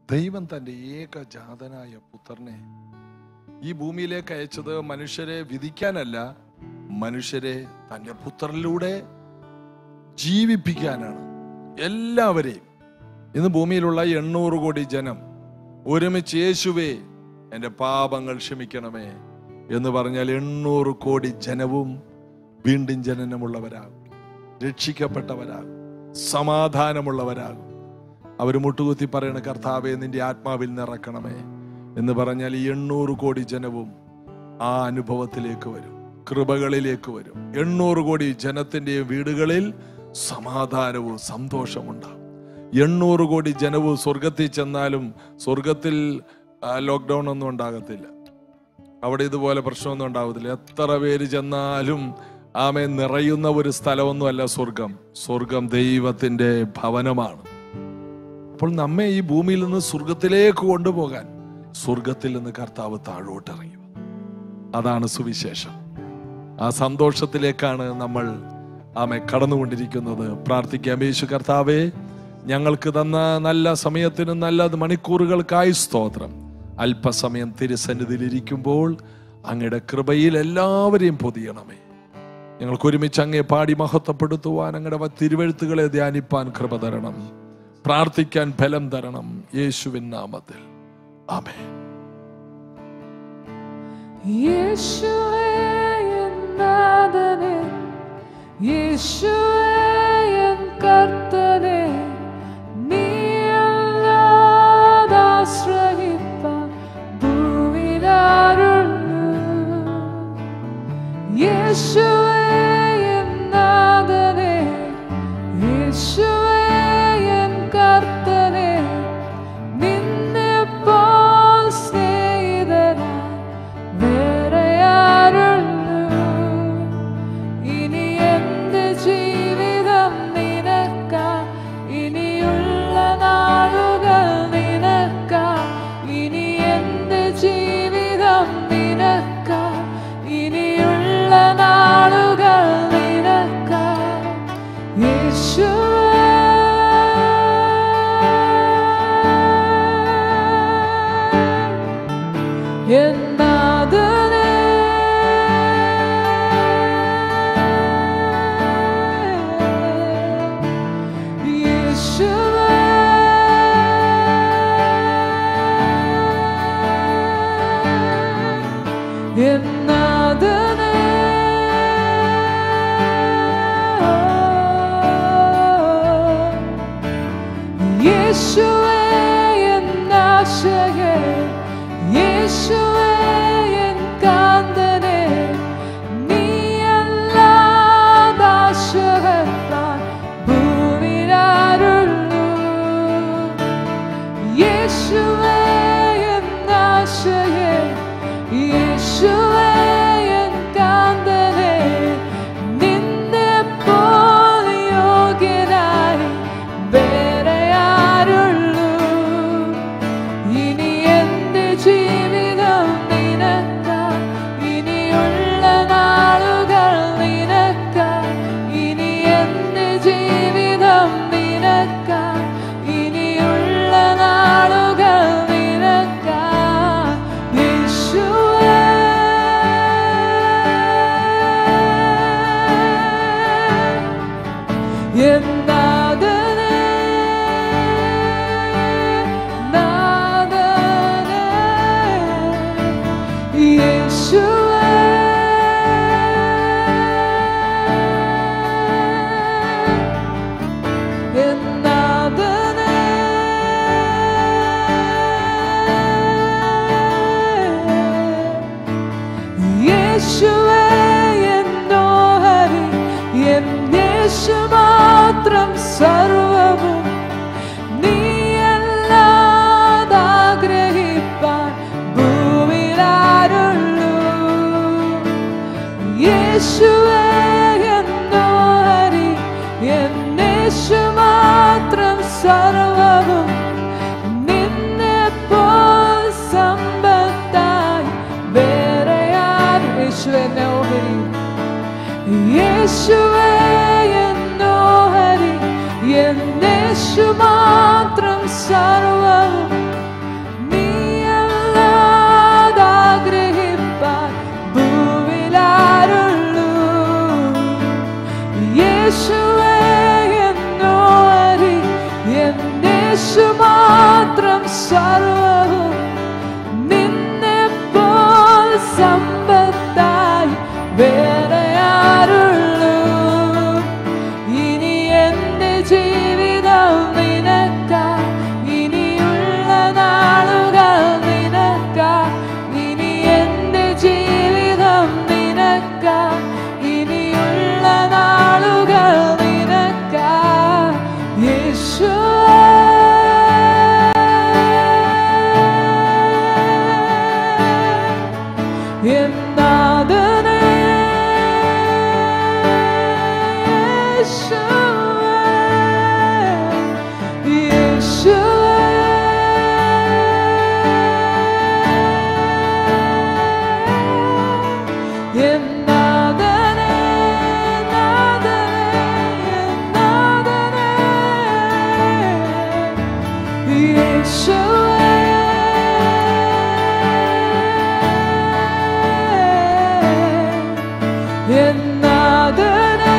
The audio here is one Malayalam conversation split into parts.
ദൈവം തൻ്റെ ഏകജാതനായ പുത്രനെ ഈ ഭൂമിയിലേക്ക് അയച്ചത് മനുഷ്യരെ വിധിക്കാനല്ല മനുഷ്യരെ തൻ്റെ പുത്രനിലൂടെ ജീവിപ്പിക്കാനാണ് എല്ലാവരെയും ഇന്ന് ഭൂമിയിലുള്ള എണ്ണൂറ് കോടി ജനം ഒരുമിച്ച് യേശുവേ എൻ്റെ പാപങ്ങൾ ക്ഷമിക്കണമേ എന്ന് പറഞ്ഞാൽ എണ്ണൂറ് കോടി ജനവും വീണ്ടും ജനനമുള്ളവരാകും രക്ഷിക്കപ്പെട്ടവരാകും സമാധാനമുള്ളവരാകും അവർ മുട്ടുകുത്തി പറയണ കർത്താവെ നിന്റെ ആത്മാവിൽ നിറക്കണമേ എന്ന് പറഞ്ഞാൽ ഈ എണ്ണൂറ് കോടി ജനവും ആ അനുഭവത്തിലേക്ക് വരും കൃപകളിലേക്ക് വരും എണ്ണൂറ് കോടി ജനത്തിന്റെ വീടുകളിൽ സമാധാനവും സന്തോഷമുണ്ടാകും എണ്ണൂറ് കോടി ജനവും സ്വർഗത്തിൽ ചെന്നാലും സ്വർഗത്തിൽ ലോക്ക്ഡൗൺ ഒന്നും ഉണ്ടാകത്തില്ല അവിടെ ഇതുപോലെ പ്രശ്നമൊന്നും ഉണ്ടാവത്തില്ല എത്ര പേര് ചെന്നാലും ആമെ നിറയുന്ന ഒരു സ്ഥലമൊന്നുമല്ല സ്വർഗം സ്വർഗം ദൈവത്തിന്റെ ഭവനമാണ് അപ്പോൾ നമ്മെ ഈ ഭൂമിയിൽ നിന്ന് സ്വർഗത്തിലേക്ക് കൊണ്ടുപോകാൻ സ്വർഗത്തിൽ നിന്ന് കർത്താവ് താഴോട്ട് ഇറങ്ങി വന്നു. അതാണ് സുവിശേഷം ആ സന്തോഷത്തിലേക്കാണ് നമ്മൾ ആമെ കടന്നുകൊണ്ടിരിക്കുന്നത് പ്രാർത്ഥിക്കാം യേശു കർത്താവേ ഞങ്ങൾക്ക് തന്ന നല്ല സമയത്തിനും നല്ല മണിക്കൂറുകൾക്കായി സ്തോത്രം അല്പസമയം തിരുസന്നിധിയിലിരിക്കുമ്പോൾ അങ്ങയുടെ കൃപയിൽ എല്ലാവരെയും പൊതിയണമേ ഞങ്ങൾക്ക് ഒരുമിച്ച് അങ്ങേ പാടി മഹത്വപ്പെടുത്തുവാൻ അങ്ങയുടെ തിരുവഴുത്തുകളെ ധ്യാനിപ്പാൻ കൃപ തരണം പ്രാർത്ഥിക്കാൻ ഫലം തരണം യേശുവിൻ നാമത്തിൽ ആമേ യേശുവേ എൻ നാഥനേ, യേശുവേ എൻ കർത്തനേ, നീയല്ലാതെ ആശ്രയിപ്പാൻ ഭൂവിലാരുള്ളു? യേശുവേ എൻ നാഥനേ, യേശുവേ എൻ കർത്തനേ, നിന്നെപ്പോൽ സ്നേഹിതനായി വേറെ ആരുള്ളു? ഇനി എന്റെ ജീവിതം നിനക്കാ ഇനിയുള്ള നാളുകൾ നിനക്കാ ഇനി എന്റെ ജീവിതം നിനക്കാ ഇനിയുള്ള നാളുകൾ നിനക്കാ യേശുവേ എന്നാദനേ യേശുവേ എന്നാദനേ യേശുവേ എന്നാശയേ യേശുവേ എൻ കാന്തനേ നീയല്ലാതെ ആശ്രയിപ്പാൻ ഭൂമിയിലാരുള്ളു? യേശുവേ എന്നാശയേ യേശുവേ എൻ കാന്തനേ നിന്നെപ്പോൽ യോഗ്യനായി വേറെ ആരുള്ളു? ഇനി എന്റെ ജീവിതം നിനക്കാ ഇനിയുള്ള നാളുകൾ നിനക്കാ ഇനി എന്റെ ജീവിതം നിനക്കാ ഇനിയുള്ള നാളുകൾ നിനക്കാ യേശുവേ എന്നാദനേ നാദനേ യേശുവേ എന്നാദനേ യേശുവേ എന്നോഹരി എൻ യേശു മാത്രം സർവവും നീയല്ലാതെ ആഗ്രഹിപ്പാൻ ഭൂമിയിലാരുള്ളു യേശുവേ എന്നോഹരി എൻ യേശു മാത്രം സർവവും നിന്നെപ്പോൽ സമ്പത്തായി വേറെ ആരും യേശുവേ എന്നെ ഓഹരി യേശുവേ എന്നോഹരി എന്നേശു മാത്രം സർവവും യേശു മാത്രം സർവവും നിന്നെ പോൽ സമ്പത്തായി വേറെ ആരുള്ളൂ ഇനി എന്റെ ജീവിതം നിനക്കാ ഇനിയുള്ള നാളുകൾ നിനക്കാ ഇനി എന്റെ ജീവിതം നിനക്കാ ഇനിയുള്ള നാളുകൾ നിനക്കാ യേശുവേ എന്നാദനേ യേശുവേ യേശുവേ എന്നാദനേ നാദനേ എന്നാദനേ യേശുവേ എന്നാദനേ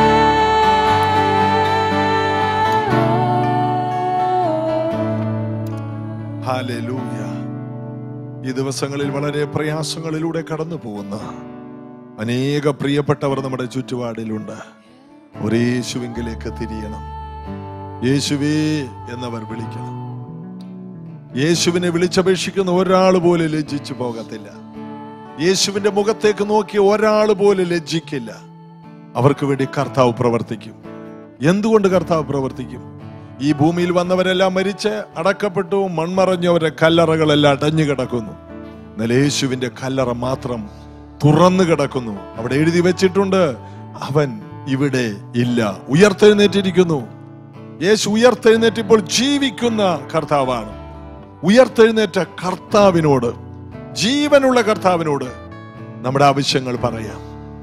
ഹാലൂയ ഈ ദിവസങ്ങളിൽ വളരെ പ്രയാസങ്ങളിലൂടെ കടന്നു പോകുന്ന അനേക പ്രിയപ്പെട്ടവർ നമ്മുടെ ചുറ്റുപാടിലുണ്ട് ഒരു യേശുവിങ്കിലേക്ക് തിരിയണം യേശുവേ എന്നവർ വിളിക്കണം യേശുവിനെ വിളിച്ചപേക്ഷിക്കുന്ന ഒരാൾ പോലും ലജ്ജിച്ചു പോകത്തില്ല യേശുവിന്റെ മുഖത്തേക്ക് നോക്കി ഒരാൾ പോലും ലജ്ജിക്കില്ല അവർക്ക് വേണ്ടി കർത്താവ് പ്രവർത്തിക്കും എന്തുകൊണ്ട് കർത്താവ് പ്രവർത്തിക്കും ഈ ഭൂമിയിൽ വന്നവരെല്ലാം മരിച്ച് അടക്കപ്പെട്ടു മൺമറഞ്ഞവരുടെ കല്ലറകളെല്ലാം അടഞ്ഞു കിടക്കുന്നു എന്നാൽ യേശുവിന്റെ കല്ലറ മാത്രം തുറന്നു കിടക്കുന്നു അവിടെ എഴുതി വെച്ചിട്ടുണ്ട് അവൻ ഇവിടെ ഇല്ല ഉയർത്തെഴുന്നേറ്റിരിക്കുന്നു യേശു ഉയർത്തെഴുന്നേറ്റിപ്പോൾ ജീവിക്കുന്ന കർത്താവാണ് ഉയർത്തെഴുന്നേറ്റ കർത്താവിനോട് ജീവനുള്ള കർത്താവിനോട് നമ്മുടെ ആവശ്യങ്ങൾ പറയാം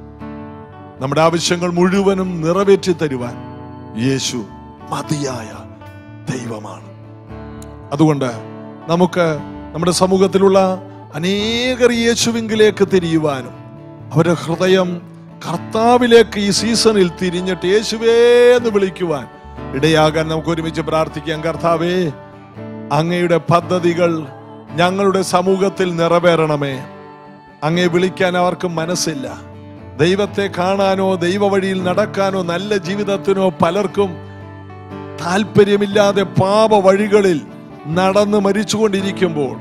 നമ്മുടെ ആവശ്യങ്ങൾ മുഴുവനും നിറവേറ്റി തരുവാൻ യേശു മതിയായ ദൈവമാണ് അതുകൊണ്ട് നമുക്ക് നമ്മുടെ സമൂഹത്തിലുള്ള അനേകർ യേശുവിങ്കിലേക്ക് തിരിയുവാനും അവരുടെ ഹൃദയം കർത്താവിലേക്ക് ഈ സീസണിൽ തിരിഞ്ഞിട്ട് യേശുവേ എന്ന് വിളിക്കുവാൻ ഇടയാകാൻ നമുക്ക് ഒരുമിച്ച് പ്രാർത്ഥിക്കാം കർത്താവേ അങ്ങയുടെ പദ്ധതികൾ ഞങ്ങളുടെ സമൂഹത്തിൽ നിറവേറണമേ അങ്ങേ വിളിക്കാൻ അവർക്ക് മനസ്സില്ല ദൈവത്തെ കാണാനോ ദൈവ വഴിയിൽ നടക്കാനോ നല്ല ജീവിതത്തിനോ പലർക്കും താല്പര്യമില്ലാതെ പാപ വഴികളിൽ നടന്ന് മരിച്ചുകൊണ്ടിരിക്കുമ്പോൾ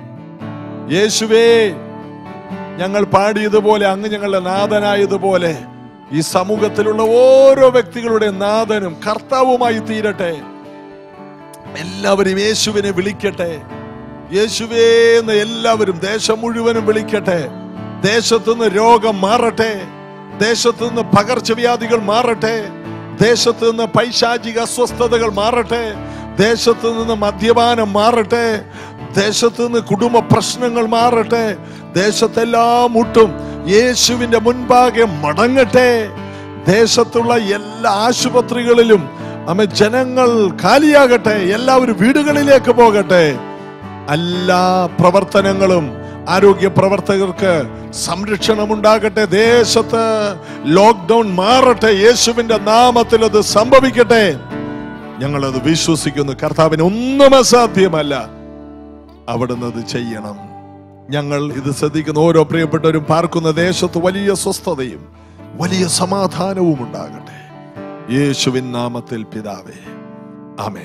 യേശുവേ ഞങ്ങൾ പാടിയതുപോലെ അങ്ങ് ഞങ്ങളുടെ നാഥനായതുപോലെ ഈ സമൂഹത്തിലുള്ള ഓരോ വ്യക്തികളുടെ നാഥനും കർത്താവുമായി തീരട്ടെ എല്ലാവരും യേശുവിനെ വിളിക്കട്ടെ യേശുവേ എന്ന് എല്ലാവരും ദേശം മുഴുവനും വിളിക്കട്ടെ ദേശത്തുനിന്ന് രോഗം മാറട്ടെ ദേശത്തുനിന്ന് പകർച്ചവ്യാധികൾ മാറട്ടെ ദേശത്ത് നിന്ന് പൈശാചിക അസ്വസ്ഥതകൾ മാറട്ടെ ദേശത്ത് നിന്ന് മദ്യപാനം മാറട്ടെ ദേശത്ത് നിന്ന് കുടുംബ പ്രശ്നങ്ങൾ മാറട്ടെ ദേശത്തെല്ലാം മുട്ടും യേശുവിന്റെ മുൻപാകെ മടങ്ങട്ടെ ദേശത്തുള്ള എല്ലാ ആശുപത്രികളിലും അമ്മ ജനങ്ങൾ കാലിയാകട്ടെ എല്ലാവരും വീടുകളിലേക്ക് പോകട്ടെ എല്ലാ പ്രവർത്തനങ്ങളും ആരോഗ്യ പ്രവർത്തകർക്ക് സംരക്ഷണം ഉണ്ടാകട്ടെ ദേശത്ത് ലോക്ക്ഡൗൺ മാറട്ടെ യേശുവിന്റെ നാമത്തിൽ അത് സംഭവിക്കട്ടെ ഞങ്ങളത് വിശ്വസിക്കുന്നു കർത്താവിന് ഒന്നും അസാധ്യമല്ല അവിടുന്ന് അത് ചെയ്യണം ഞങ്ങൾ ഇത് ശ്രദ്ധിക്കുന്ന ഓരോ പ്രിയപ്പെട്ടവരും പാർക്കുന്ന ദേശത്ത് വലിയ സ്വസ്ഥതയും വലിയ സമാധാനവും ഉണ്ടാകട്ടെ യേശുവിൻ നാമത്തിൽ പിതാവേ ആമേൻ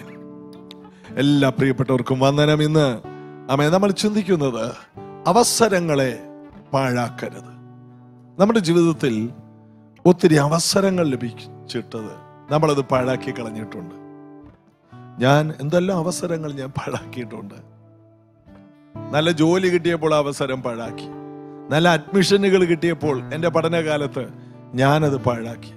എല്ലാ പ്രിയപ്പെട്ടവർക്കും വന്ദനം ഇന്ന് ആമേ നമ്മൾ ചിന്തിക്കുന്നത് അവസരങ്ങളെ പാഴാക്കരുത് നമ്മുടെ ജീവിതത്തിൽ ഒത്തിരി അവസരങ്ങൾ ലഭിച്ചിട്ടത് നമ്മളത് പാഴാക്കി കളഞ്ഞിട്ടുണ്ട് ഞാൻ എന്തെല്ലാം അവസരങ്ങൾ ഞാൻ പാഴാക്കിയിട്ടുണ്ട് നല്ല ജോലി കിട്ടിയപ്പോൾ ആ അവസരം പാഴാക്കി നല്ല അഡ്മിഷനുകൾ കിട്ടിയപ്പോൾ എൻ്റെ പഠനകാലത്ത് ഞാനത് പാഴാക്കി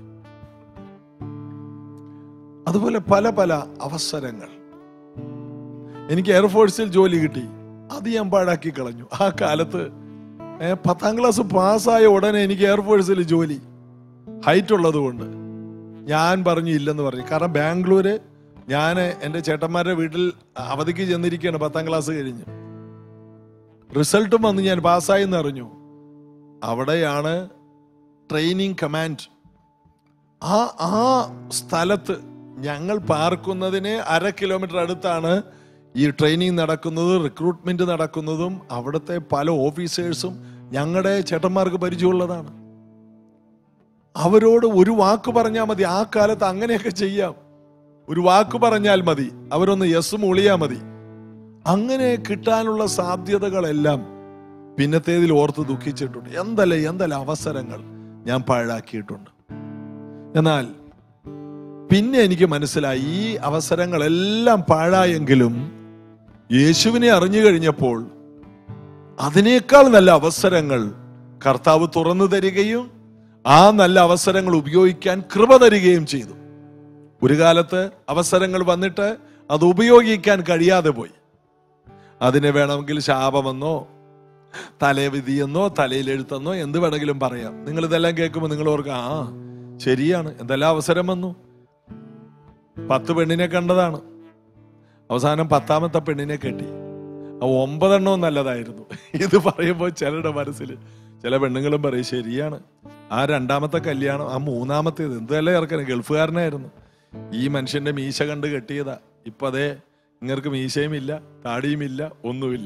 അതുപോലെ പല പല അവസരങ്ങൾ എനിക്ക് എയർഫോഴ്സിൽ ജോലി കിട്ടി അത് ഞാൻ പാഴാക്കി കളഞ്ഞു ആ കാലത്ത് ഏ, പത്താം ക്ലാസ് പാസ്സായ ഉടനെ എനിക്ക് എയർഫോഴ്സിൽ ജോലി ഹൈറ്റ് ഉള്ളത് കൊണ്ട് ഞാൻ പറഞ്ഞു ഇല്ലെന്ന് പറഞ്ഞു കാരണം ബാംഗ്ലൂര് ഞാൻ എൻ്റെ ചേട്ടന്മാരുടെ വീട്ടിൽ അവധിക്ക് ചെന്നിരിക്കുകയാണ് പത്താം ക്ലാസ് കഴിഞ്ഞ് റിസൾട്ടും വന്ന് ഞാൻ പാസ്സായി എന്ന് അറിഞ്ഞു അവിടെയാണ് ട്രെയിനിങ് കമാൻഡ് ആ ആ സ്ഥലത്ത് ഞങ്ങൾ പാർക്കുന്നതിന് അര കിലോമീറ്റർ അടുത്താണ് ഈ ട്രെയിനിങ് നടക്കുന്നത് റിക്രൂട്ട്മെന്റ് നടക്കുന്നതും അവിടുത്തെ പല ഓഫീസേഴ്സും ഞങ്ങളുടെ ചേട്ടന്മാർക്ക് പരിചയമുള്ളതാണ് അവരോട് ഒരു വാക്ക് പറഞ്ഞാൽ മതി ആ കാലത്ത് അങ്ങനെയൊക്കെ ചെയ്യാം ഒരു വാക്ക് പറഞ്ഞാൽ മതി അവരൊന്ന് യെസ് മൂളിയാ മതി അങ്ങനെ കിട്ടാനുള്ള സാധ്യതകളെല്ലാം പിന്നത്തേതിൽ ഓർത്ത് ദുഃഖിച്ചിട്ടുണ്ട് എന്തല്ല എന്തല്ല അവസരങ്ങൾ ഞാൻ പാഴാക്കിയിട്ടുണ്ട് എന്നാൽ പിന്നെ എനിക്ക് മനസ്സിലായി ഈ അവസരങ്ങളെല്ലാം പാഴായെങ്കിലും യേശുവിനെ അറിഞ്ഞു കഴിഞ്ഞപ്പോൾ അതിനേക്കാൾ നല്ല അവസരങ്ങൾ കർത്താവ് തുറന്നു തരികയും ആ നല്ല അവസരങ്ങൾ ഉപയോഗിക്കാൻ കൃപ തരികയും ചെയ്തു ഒരു കാലത്ത് അവസരങ്ങൾ വന്നിട്ട് അത് ഉപയോഗിക്കാൻ കഴിയാതെ പോയി അതിനെ വേണമെങ്കിൽ ശാപമെന്നോ തലവിധിയെന്നോ തലയിലെഴുത്തെന്നോ എന്ത് വേണമെങ്കിലും പറയാം നിങ്ങൾ ഇതെല്ലാം കേൾക്കുമ്പോൾ നിങ്ങൾ ഓർക്കുക ആ ശരിയാണ് എന്തെല്ലാം അവസരം വന്നു പത്ത് പെണ്ണിനെ കണ്ടതാണ് അവസാനം പത്താമത്തെ പെണ്ണിനെ കെട്ടി ആ ഒമ്പതെണ്ണവും നല്ലതായിരുന്നു ഇത് പറയുമ്പോൾ ചിലരുടെ മനസ്സിൽ ചില പെണ്ണുങ്ങളും പറയും ശരിയാണ് ആ രണ്ടാമത്തെ കല്യാണം ആ മൂന്നാമത്തേത് എന്തല്ല ഇറക്കണം ഗൾഫുകാരനായിരുന്നു ഈ മനുഷ്യന്റെ മീശ കണ്ട് കെട്ടിയതാ ഇപ്പൊ അതേ ഇങ്ങർക്ക് മീശയും ഇല്ല താടിയും ഇല്ല ഒന്നുമില്ല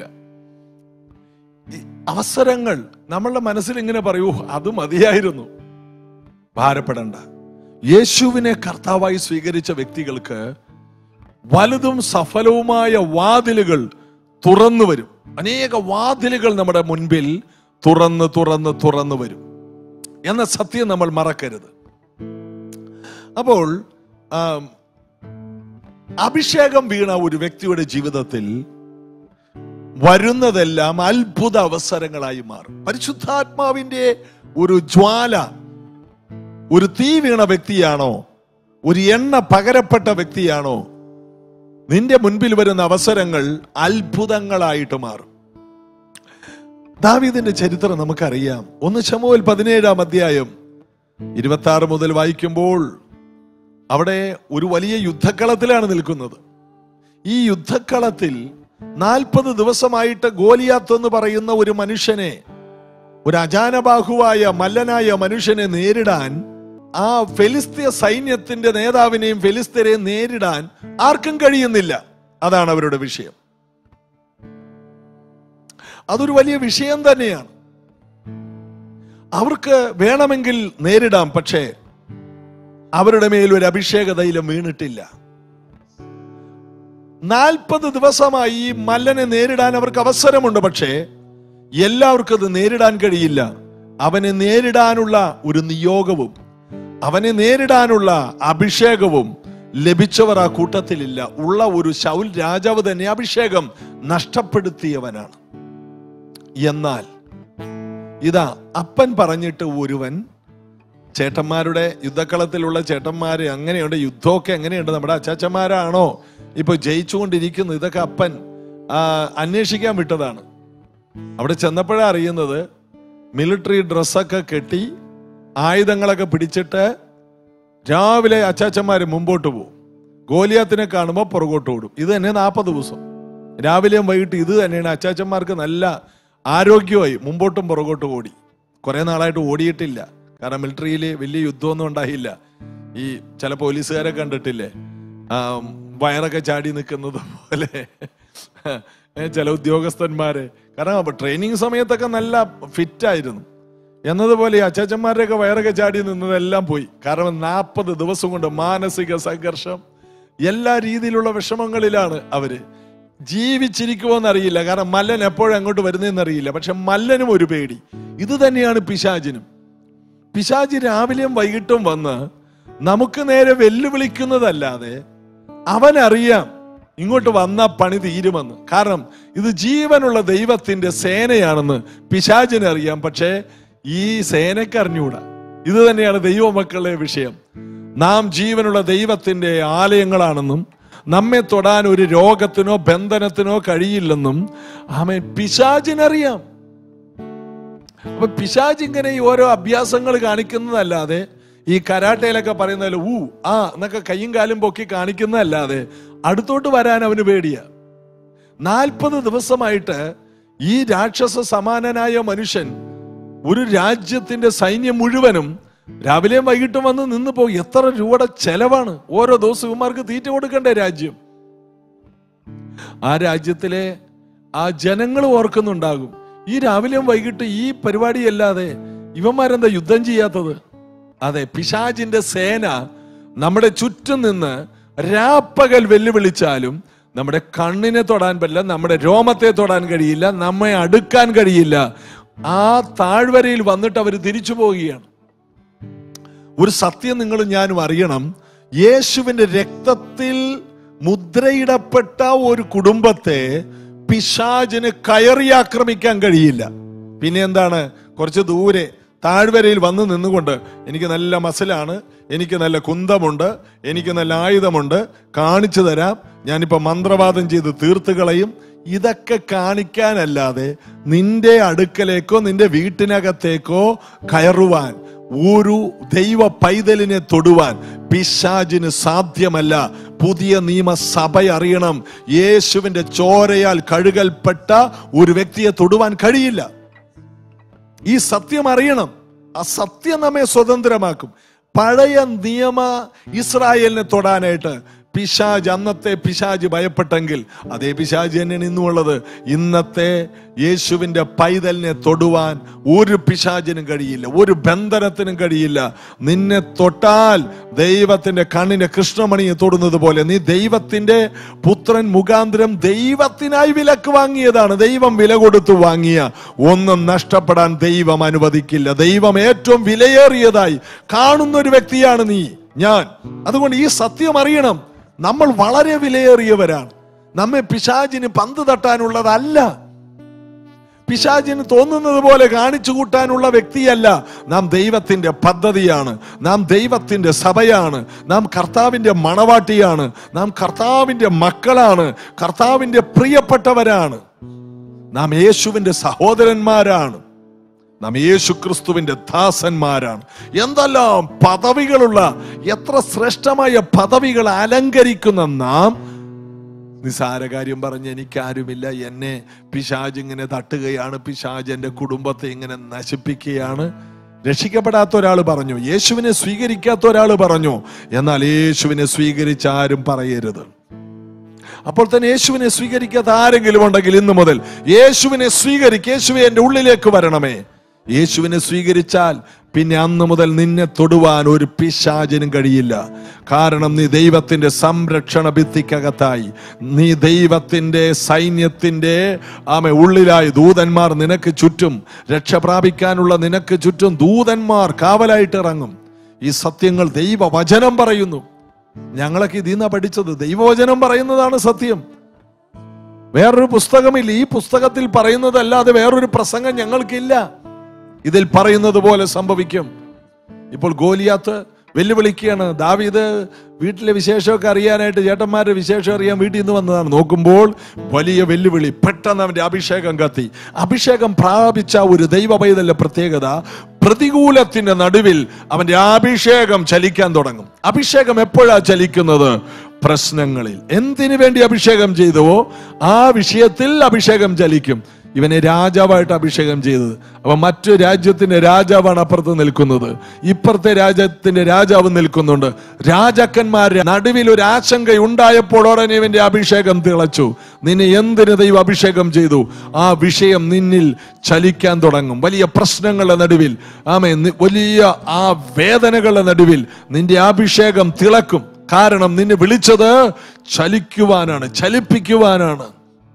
ഈ അവസരങ്ങൾ നമ്മളുടെ മനസ്സിൽ ഇങ്ങനെ പറയൂ അത് മതിയായിരുന്നു ഭാരപ്പെടണ്ട യേശുവിനെ കർത്താവായി സ്വീകരിച്ച വ്യക്തികൾക്ക് വലുതും സഫലവുമായ വാതിലുകൾ തുറന്നു വരും അനേക വാതിലുകൾ നമ്മുടെ മുൻപിൽ തുറന്ന് തുറന്ന് തുറന്നു വരും എന്ന സത്യം നമ്മൾ മറക്കരുത് അപ്പോൾ ആം, അഭിഷേകം വീണ ഒരു വ്യക്തിയുടെ ജീവിതത്തിൽ വരുന്നതെല്ലാം അത്ഭുത അവസരങ്ങളായി മാറും പരിശുദ്ധാത്മാവിന്റെ ഒരു ജ്വാല ഒരു തീ വീണ വ്യക്തിയാണോ ഒരു എണ്ണ പകരപ്പെട്ട വ്യക്തിയാണോ നിന്റെ മുൻപിൽ വരുന്ന അവസരങ്ങൾ അത്ഭുതങ്ങളായിട്ട് മാറും ദാവീദിന്റെ ചരിത്രം നമുക്കറിയാം ഒന്ന് ശമുവേൽ പതിനേഴാം അധ്യായം ഇരുപത്തി ആറ് മുതൽ വായിക്കുമ്പോൾ അവിടെ ഒരു വലിയ യുദ്ധക്കളത്തിലാണ് നിൽക്കുന്നത് ഈ യുദ്ധക്കളത്തിൽ നാൽപ്പത് ദിവസമായിട്ട് ഗോലിയാത്ത് എന്ന് പറയുന്ന ഒരു മനുഷ്യനെ ഒരു അജാനബാഹുവായ മല്ലനായ മനുഷ്യനെ നേരിടാൻ ആ ഫെലിസ്തീയ സൈന്യത്തിന്റെ നേതാവിനെയും ഫെലിസ്തരെയും നേരിടാൻ ആർക്കും കഴിയുന്നില്ല അതാണ് അവരുടെ വിഷയം അതൊരു വലിയ വിഷയം തന്നെയാണ് അവർക്ക് വേണമെങ്കിൽ നേരിടാം പക്ഷേ അവരുടെ മേൽ ഒരു അഭിഷേക തൈലം വീണിട്ടില്ല നാൽപ്പത് ദിവസമായി ഈ മല്ലനെ നേരിടാൻ അവർക്ക് അവസരമുണ്ട് പക്ഷേ എല്ലാവർക്കും അത് നേരിടാൻ കഴിയില്ല അവനെ നേരിടാനുള്ള ഒരു നിയോഗവും അവനെ നേരിടാനുള്ള അഭിഷേകവും ലഭിച്ചവർ ആ കൂട്ടത്തിലില്ല ഉള്ള ഒരു ശൗൽ രാജാവ് തന്നെ അഭിഷേകം നഷ്ടപ്പെടുത്തിയവനാണ് എന്നാൽ ഇതാ അപ്പൻ പറഞ്ഞിട്ട് ഒരുവൻ ചേട്ടന്മാരുടെ യുദ്ധക്കളത്തിലുള്ള ചേട്ടന്മാര് അങ്ങനെയുണ്ട് യുദ്ധമൊക്കെ എങ്ങനെയുണ്ട് നമ്മുടെ അച്ചാച്ചന്മാരാണോ ഇപ്പൊ ജയിച്ചുകൊണ്ടിരിക്കുന്നത് ഇതൊക്കെ അപ്പൻ ആ, അന്വേഷിക്കാൻ വിട്ടതാണ് അവിടെ ചെന്നപ്പോഴാണ് അറിയുന്നത് മിലിറ്ററി ഡ്രസ്സൊക്കെ കെട്ടി ആയുധങ്ങളൊക്കെ പിടിച്ചിട്ട് രാവിലെ അച്ചാച്ചന്മാര് മുമ്പോട്ട് പോകും ഗോലിയാത്തിനെ കാണുമ്പോൾ പുറകോട്ട് ഓടും ഇത് തന്നെ നാൽപ്പത് ദിവസം രാവിലെയും വൈകിട്ട് ഇത് തന്നെയാണ് അച്ചാച്ചന്മാർക്ക് നല്ല ആരോഗ്യമായി മുമ്പോട്ടും പുറകോട്ടും ഓടി കുറെ നാളായിട്ട് ഓടിയിട്ടില്ല കാരണം മിലിറ്ററിയിൽ വലിയ യുദ്ധമൊന്നും ഉണ്ടായില്ല ഈ ചില പോലീസുകാരെ കണ്ടിട്ടില്ലേ ആ, വയറൊക്കെ ചാടി നിൽക്കുന്നത് പോലെ ഏ, ചില ഉദ്യോഗസ്ഥന്മാരെ കാരണം ട്രെയിനിങ് സമയത്തൊക്കെ നല്ല ഫിറ്റ് ആയിരുന്നു എന്നതുപോലെ ഈ അച്ചാച്ചന്മാരുടെയൊക്കെ വയറൊക്കെ ചാടി നിന്നതെല്ലാം പോയി കാരണം നാൽപ്പത് ദിവസം കൊണ്ട് മാനസിക സംഘർഷം എല്ലാ രീതിയിലുള്ള വിഷമങ്ങളിലാണ് അവര് ജീവിച്ചിരിക്കുമോന്ന് അറിയില്ല കാരണം മല്ലൻ എപ്പോഴും അങ്ങോട്ട് വരുന്നതെന്ന് അറിയില്ല പക്ഷെ മല്ലനും ഒരു പേടി ഇത് തന്നെയാണ് പിശാചിനും പിശാചി രാവിലെയും വൈകിട്ടും വന്ന് നമുക്ക് നേരെ വെല്ലുവിളിക്കുന്നതല്ലാതെ അവനറിയാം ഇങ്ങോട്ട് വന്ന പണി തീരുമെന്ന് കാരണം ഇത് ജീവനുള്ള ദൈവത്തിന്റെ സേനയാണെന്ന് പിശാചിന് അറിയാം പക്ഷേ ഈ സേനയ്ക്ക് അറിഞ്ഞുകൂടാ ഇത് തന്നെയാണ് ദൈവമക്കളുടെ വിഷയം നാം ജീവനുള്ള ദൈവത്തിന്റെ ആലയങ്ങളാണെന്നും നമ്മെ തൊടാൻ ഒരു രോഗത്തിനോ ബന്ധനത്തിനോ കഴിയില്ലെന്നും ആമേ പിശാചിനറിയാം അപ്പൊ പിശാജ് ഇങ്ങനെ ഈ ഓരോ അഭ്യാസങ്ങൾ കാണിക്കുന്നതല്ലാതെ ഈ കരാട്ടയിലൊക്കെ പറയുന്നതിൽ ഊ ആ എന്നൊക്കെ കയ്യും കാലും പൊക്കി കാണിക്കുന്നതല്ലാതെ അടുത്തോട്ട് വരാൻ അവന് പേടിയ നാൽപ്പത് ദിവസമായിട്ട് ഈ രാക്ഷസ സമാനനായ മനുഷ്യൻ ഒരു രാജ്യത്തിന്റെ സൈന്യം മുഴുവനും രാവിലെയും വൈകിട്ടും വന്ന് നിന്ന് പോകും എത്ര രൂപയുടെ ചെലവാണ് ഓരോ ദിവസം ഇവന്മാർക്ക് തീറ്റ കൊടുക്കണ്ടേ രാജ്യം ആ രാജ്യത്തിലെ ആ ജനങ്ങൾ ഓർക്കുന്നുണ്ടാകും ഈ രാവിലെയും വൈകിട്ട് ഈ പരിപാടിയല്ലാതെ ഇവന്മാരെന്താ യുദ്ധം ചെയ്യാത്തത് അതെ പിശാജിന്റെ സേന നമ്മുടെ ചുറ്റും നിന്ന് രാപ്പകൽ വെല്ലുവിളിച്ചാലും നമ്മുടെ കണ്ണിനെ തൊടാൻ പറ്റില്ല നമ്മുടെ രോമത്തെ തൊടാൻ കഴിയില്ല നമ്മെ അടുക്കാൻ കഴിയില്ല ആ താഴ്വരയിൽ വന്നിട്ട് അവർ തിരിച്ചു പോവുകയാണ് ഒരു സത്യം നിങ്ങൾ ഞാനും അറിയണം യേശുവിന്റെ രക്തത്തിൽ മുദ്രയിടപ്പെട്ട ഒരു കുടുംബത്തെ പിശാചിന് കയറി ആക്രമിക്കാൻ കഴിയില്ല പിന്നെ എന്താണ് കുറച്ച് ദൂരെ താഴ്വരയിൽ വന്ന് നിന്നുകൊണ്ട് എനിക്ക് നല്ല മസിലാണ് എനിക്ക് നല്ല കുന്തമുണ്ട് എനിക്ക് നല്ല ആയുധമുണ്ട് കാണിച്ചു തരാം ഞാനിപ്പോ മന്ത്രവാദം ചെയ്ത് തീർത്ത് കളയും ഇതൊക്കെ കാണിക്കാനല്ലാതെ നിന്റെ അടുക്കലേക്കോ നിന്റെ വീട്ടിനകത്തേക്കോ കയറുവാൻ ഒരു ദൈവ പൈതലിനെ തൊടുവാൻ പിശാജിന് സാധ്യമല്ല പുതിയ നിയമസഭ അറിയണം യേശുവിന്റെ ചോരയാൽ കഴുകൽപ്പെട്ട ഒരു വ്യക്തിയെ തൊടുവാൻ കഴിയില്ല ഈ സത്യം അറിയണം ആ സത്യം നമ്മെ സ്വതന്ത്രമാക്കും പഴയ നിയമ ഇസ്രായേലിനെ തൊടാനായിട്ട് പിശാജ് അന്നത്തെ പിശാജ് ഭയപ്പെട്ടെങ്കിൽ അതേ പിശാജ് തന്നെയാണ് ഇന്നുമുള്ളത് ഇന്നത്തെ യേശുവിന്റെ പൈതലിനെ തൊടുവാൻ ഒരു പിശാചിനും കഴിയില്ല ഒരു ബന്ധനത്തിനും കഴിയില്ല നിന്നെ തൊട്ടാൽ ദൈവത്തിന്റെ കണ്ണിന്റെ കൃഷ്ണമണിയെ തൊടുന്നത് പോലെ നീ ദൈവത്തിന്റെ പുത്രൻ മുഖാന്തരം ദൈവത്തിനായി വിലക്ക് വാങ്ങിയതാണ് ദൈവം വില കൊടുത്തു വാങ്ങിയ ഒന്നും നഷ്ടപ്പെടാൻ ദൈവം അനുവദിക്കില്ല ദൈവം ഏറ്റവും വിലയേറിയതായി കാണുന്ന ഒരു വ്യക്തിയാണ് നീ ഞാൻ അതുകൊണ്ട് ഈ സത്യം അറിയണം നമ്മൾ വളരെ വിലയേറിയവരാണ് നമ്മെ പിശാചിന് പന്ത് തട്ടാനുള്ളതല്ല പിശാചിന് തോന്നുന്നത് പോലെ കാണിച്ചു കൂട്ടാനുള്ള വ്യക്തിയല്ല നാം ദൈവത്തിന്റെ പദ്ധതിയാണ് നാം ദൈവത്തിന്റെ സഭയാണ് നാം കർത്താവിന്റെ മണവാട്ടിയാണ് നാം കർത്താവിന്റെ മക്കളാണ് കർത്താവിന്റെ പ്രിയപ്പെട്ടവരാണ് നാം യേശുവിന്റെ സഹോദരന്മാരാണ് നാം യേശു ക്രിസ്തുവിന്റെ ദാസന്മാരാണ് എന്തെല്ലാം പദവികളുള്ള എത്ര ശ്രേഷ്ഠമായ പദവികൾ അലങ്കരിക്കുന്ന നാം നിസാര കാര്യം പറഞ്ഞ് എനിക്കാരുമില്ല എന്നെ പിശാജ് ഇങ്ങനെ തട്ടുകയാണ് പിശാജ് എന്റെ കുടുംബത്തെ ഇങ്ങനെ നശിപ്പിക്കുകയാണ് രക്ഷിക്കപ്പെടാത്ത ഒരാൾ പറഞ്ഞു യേശുവിനെ സ്വീകരിക്കാത്ത ഒരാൾ പറഞ്ഞു എന്നാൽ യേശുവിനെ സ്വീകരിച്ച ആരും പറയരുത് അപ്പോൾ തന്നെ യേശുവിനെ സ്വീകരിക്കാത്ത ആരെങ്കിലും ഉണ്ടെങ്കിൽ ഇന്ന് മുതൽ യേശുവിനെ സ്വീകരിക്കുക യേശുവെ എന്റെ ഉള്ളിലേക്ക് വരണമേ യേശുവിനെ സ്വീകരിച്ചാൽ പിന്നെ അന്ന് മുതൽ നിന്നെ തൊടുവാൻ ഒരു പിശാചിനും കഴിയില്ല കാരണം നീ ദൈവത്തിന്റെ സംരക്ഷണ ഭിത്തിക്കകത്തായി നീ ദൈവത്തിന്റെ സൈന്യത്തിന്റെ ആമെ ഉള്ളിലായി ദൂതന്മാർ നിനക്ക് ചുറ്റും രക്ഷ പ്രാപിക്കാനുള്ള നിനക്ക് ചുറ്റും ദൂതന്മാർ കാവലായിട്ട് ഇറങ്ങും ഈ സത്യങ്ങൾ ദൈവവചനം പറയുന്നു ഞങ്ങളൊക്കെ ഇതിൽ നിന്നാ പഠിച്ചത് ദൈവവചനം പറയുന്നതാണ് സത്യം വേറൊരു പുസ്തകമില്ല ഈ പുസ്തകത്തിൽ പറയുന്നതല്ലാതെ വേറൊരു പ്രസംഗം ഞങ്ങൾക്കില്ല ഇതിൽ പറയുന്നത് പോലെ സംഭവിക്കും ഇപ്പോൾ ഗോലിയാത്ത് വെല്ലുവിളിക്കുകയാണ് ദാവീദ് വീട്ടിലെ വിശേഷമൊക്കെ അറിയാനായിട്ട് ചേട്ടന്മാരുടെ വിശേഷം അറിയാൻ വീട്ടിൽ നിന്ന് വന്നതാണ് നോക്കുമ്പോൾ വലിയ വെല്ലുവിളി പെട്ടെന്ന് അവന്റെ അഭിഷേകം കത്തി അഭിഷേകം പ്രാപിച്ച ഒരു ദൈവ പൈതലിന്റെ പ്രത്യേകത പ്രതികൂലത്തിന്റെ നടുവിൽ അവന്റെ അഭിഷേകം ചലിക്കാൻ തുടങ്ങും അഭിഷേകം എപ്പോഴാ ചലിക്കുന്നത് പ്രശ്നങ്ങളിൽ എന്തിനു വേണ്ടി അഭിഷേകം ചെയ്തുവോ ആ വിഷയത്തിൽ അഭിഷേകം ചലിക്കും ഇവനെ രാജാവായിട്ട് അഭിഷേകം ചെയ്തത് അപ്പൊ മറ്റു രാജ്യത്തിന്റെ രാജാവാണ് അപ്പുറത്ത് നിൽക്കുന്നത് ഇപ്പുറത്തെ രാജ്യത്തിന്റെ രാജാവ് നിൽക്കുന്നുണ്ട് രാജാക്കന്മാരുടെ നടുവിൽ ഒരു ആശങ്ക ഉണ്ടായപ്പോൾ ഉടനെ ഇവന്റെ അഭിഷേകം തിളച്ചു നിന്നെ എന്തിന് ദൈവം അഭിഷേകം ചെയ്തു ആ വിഷയം നിന്നിൽ ചലിക്കാൻ തുടങ്ങും വലിയ പ്രശ്നങ്ങളുടെ നടുവിൽ ആമേ നി- വലിയ ആ വേദനകളുടെ നടുവിൽ നിന്റെ അഭിഷേകം തിളക്കും കാരണം നിന്നെ വിളിച്ചത് ചലിക്കുവാനാണ് ചലിപ്പിക്കുവാനാണ്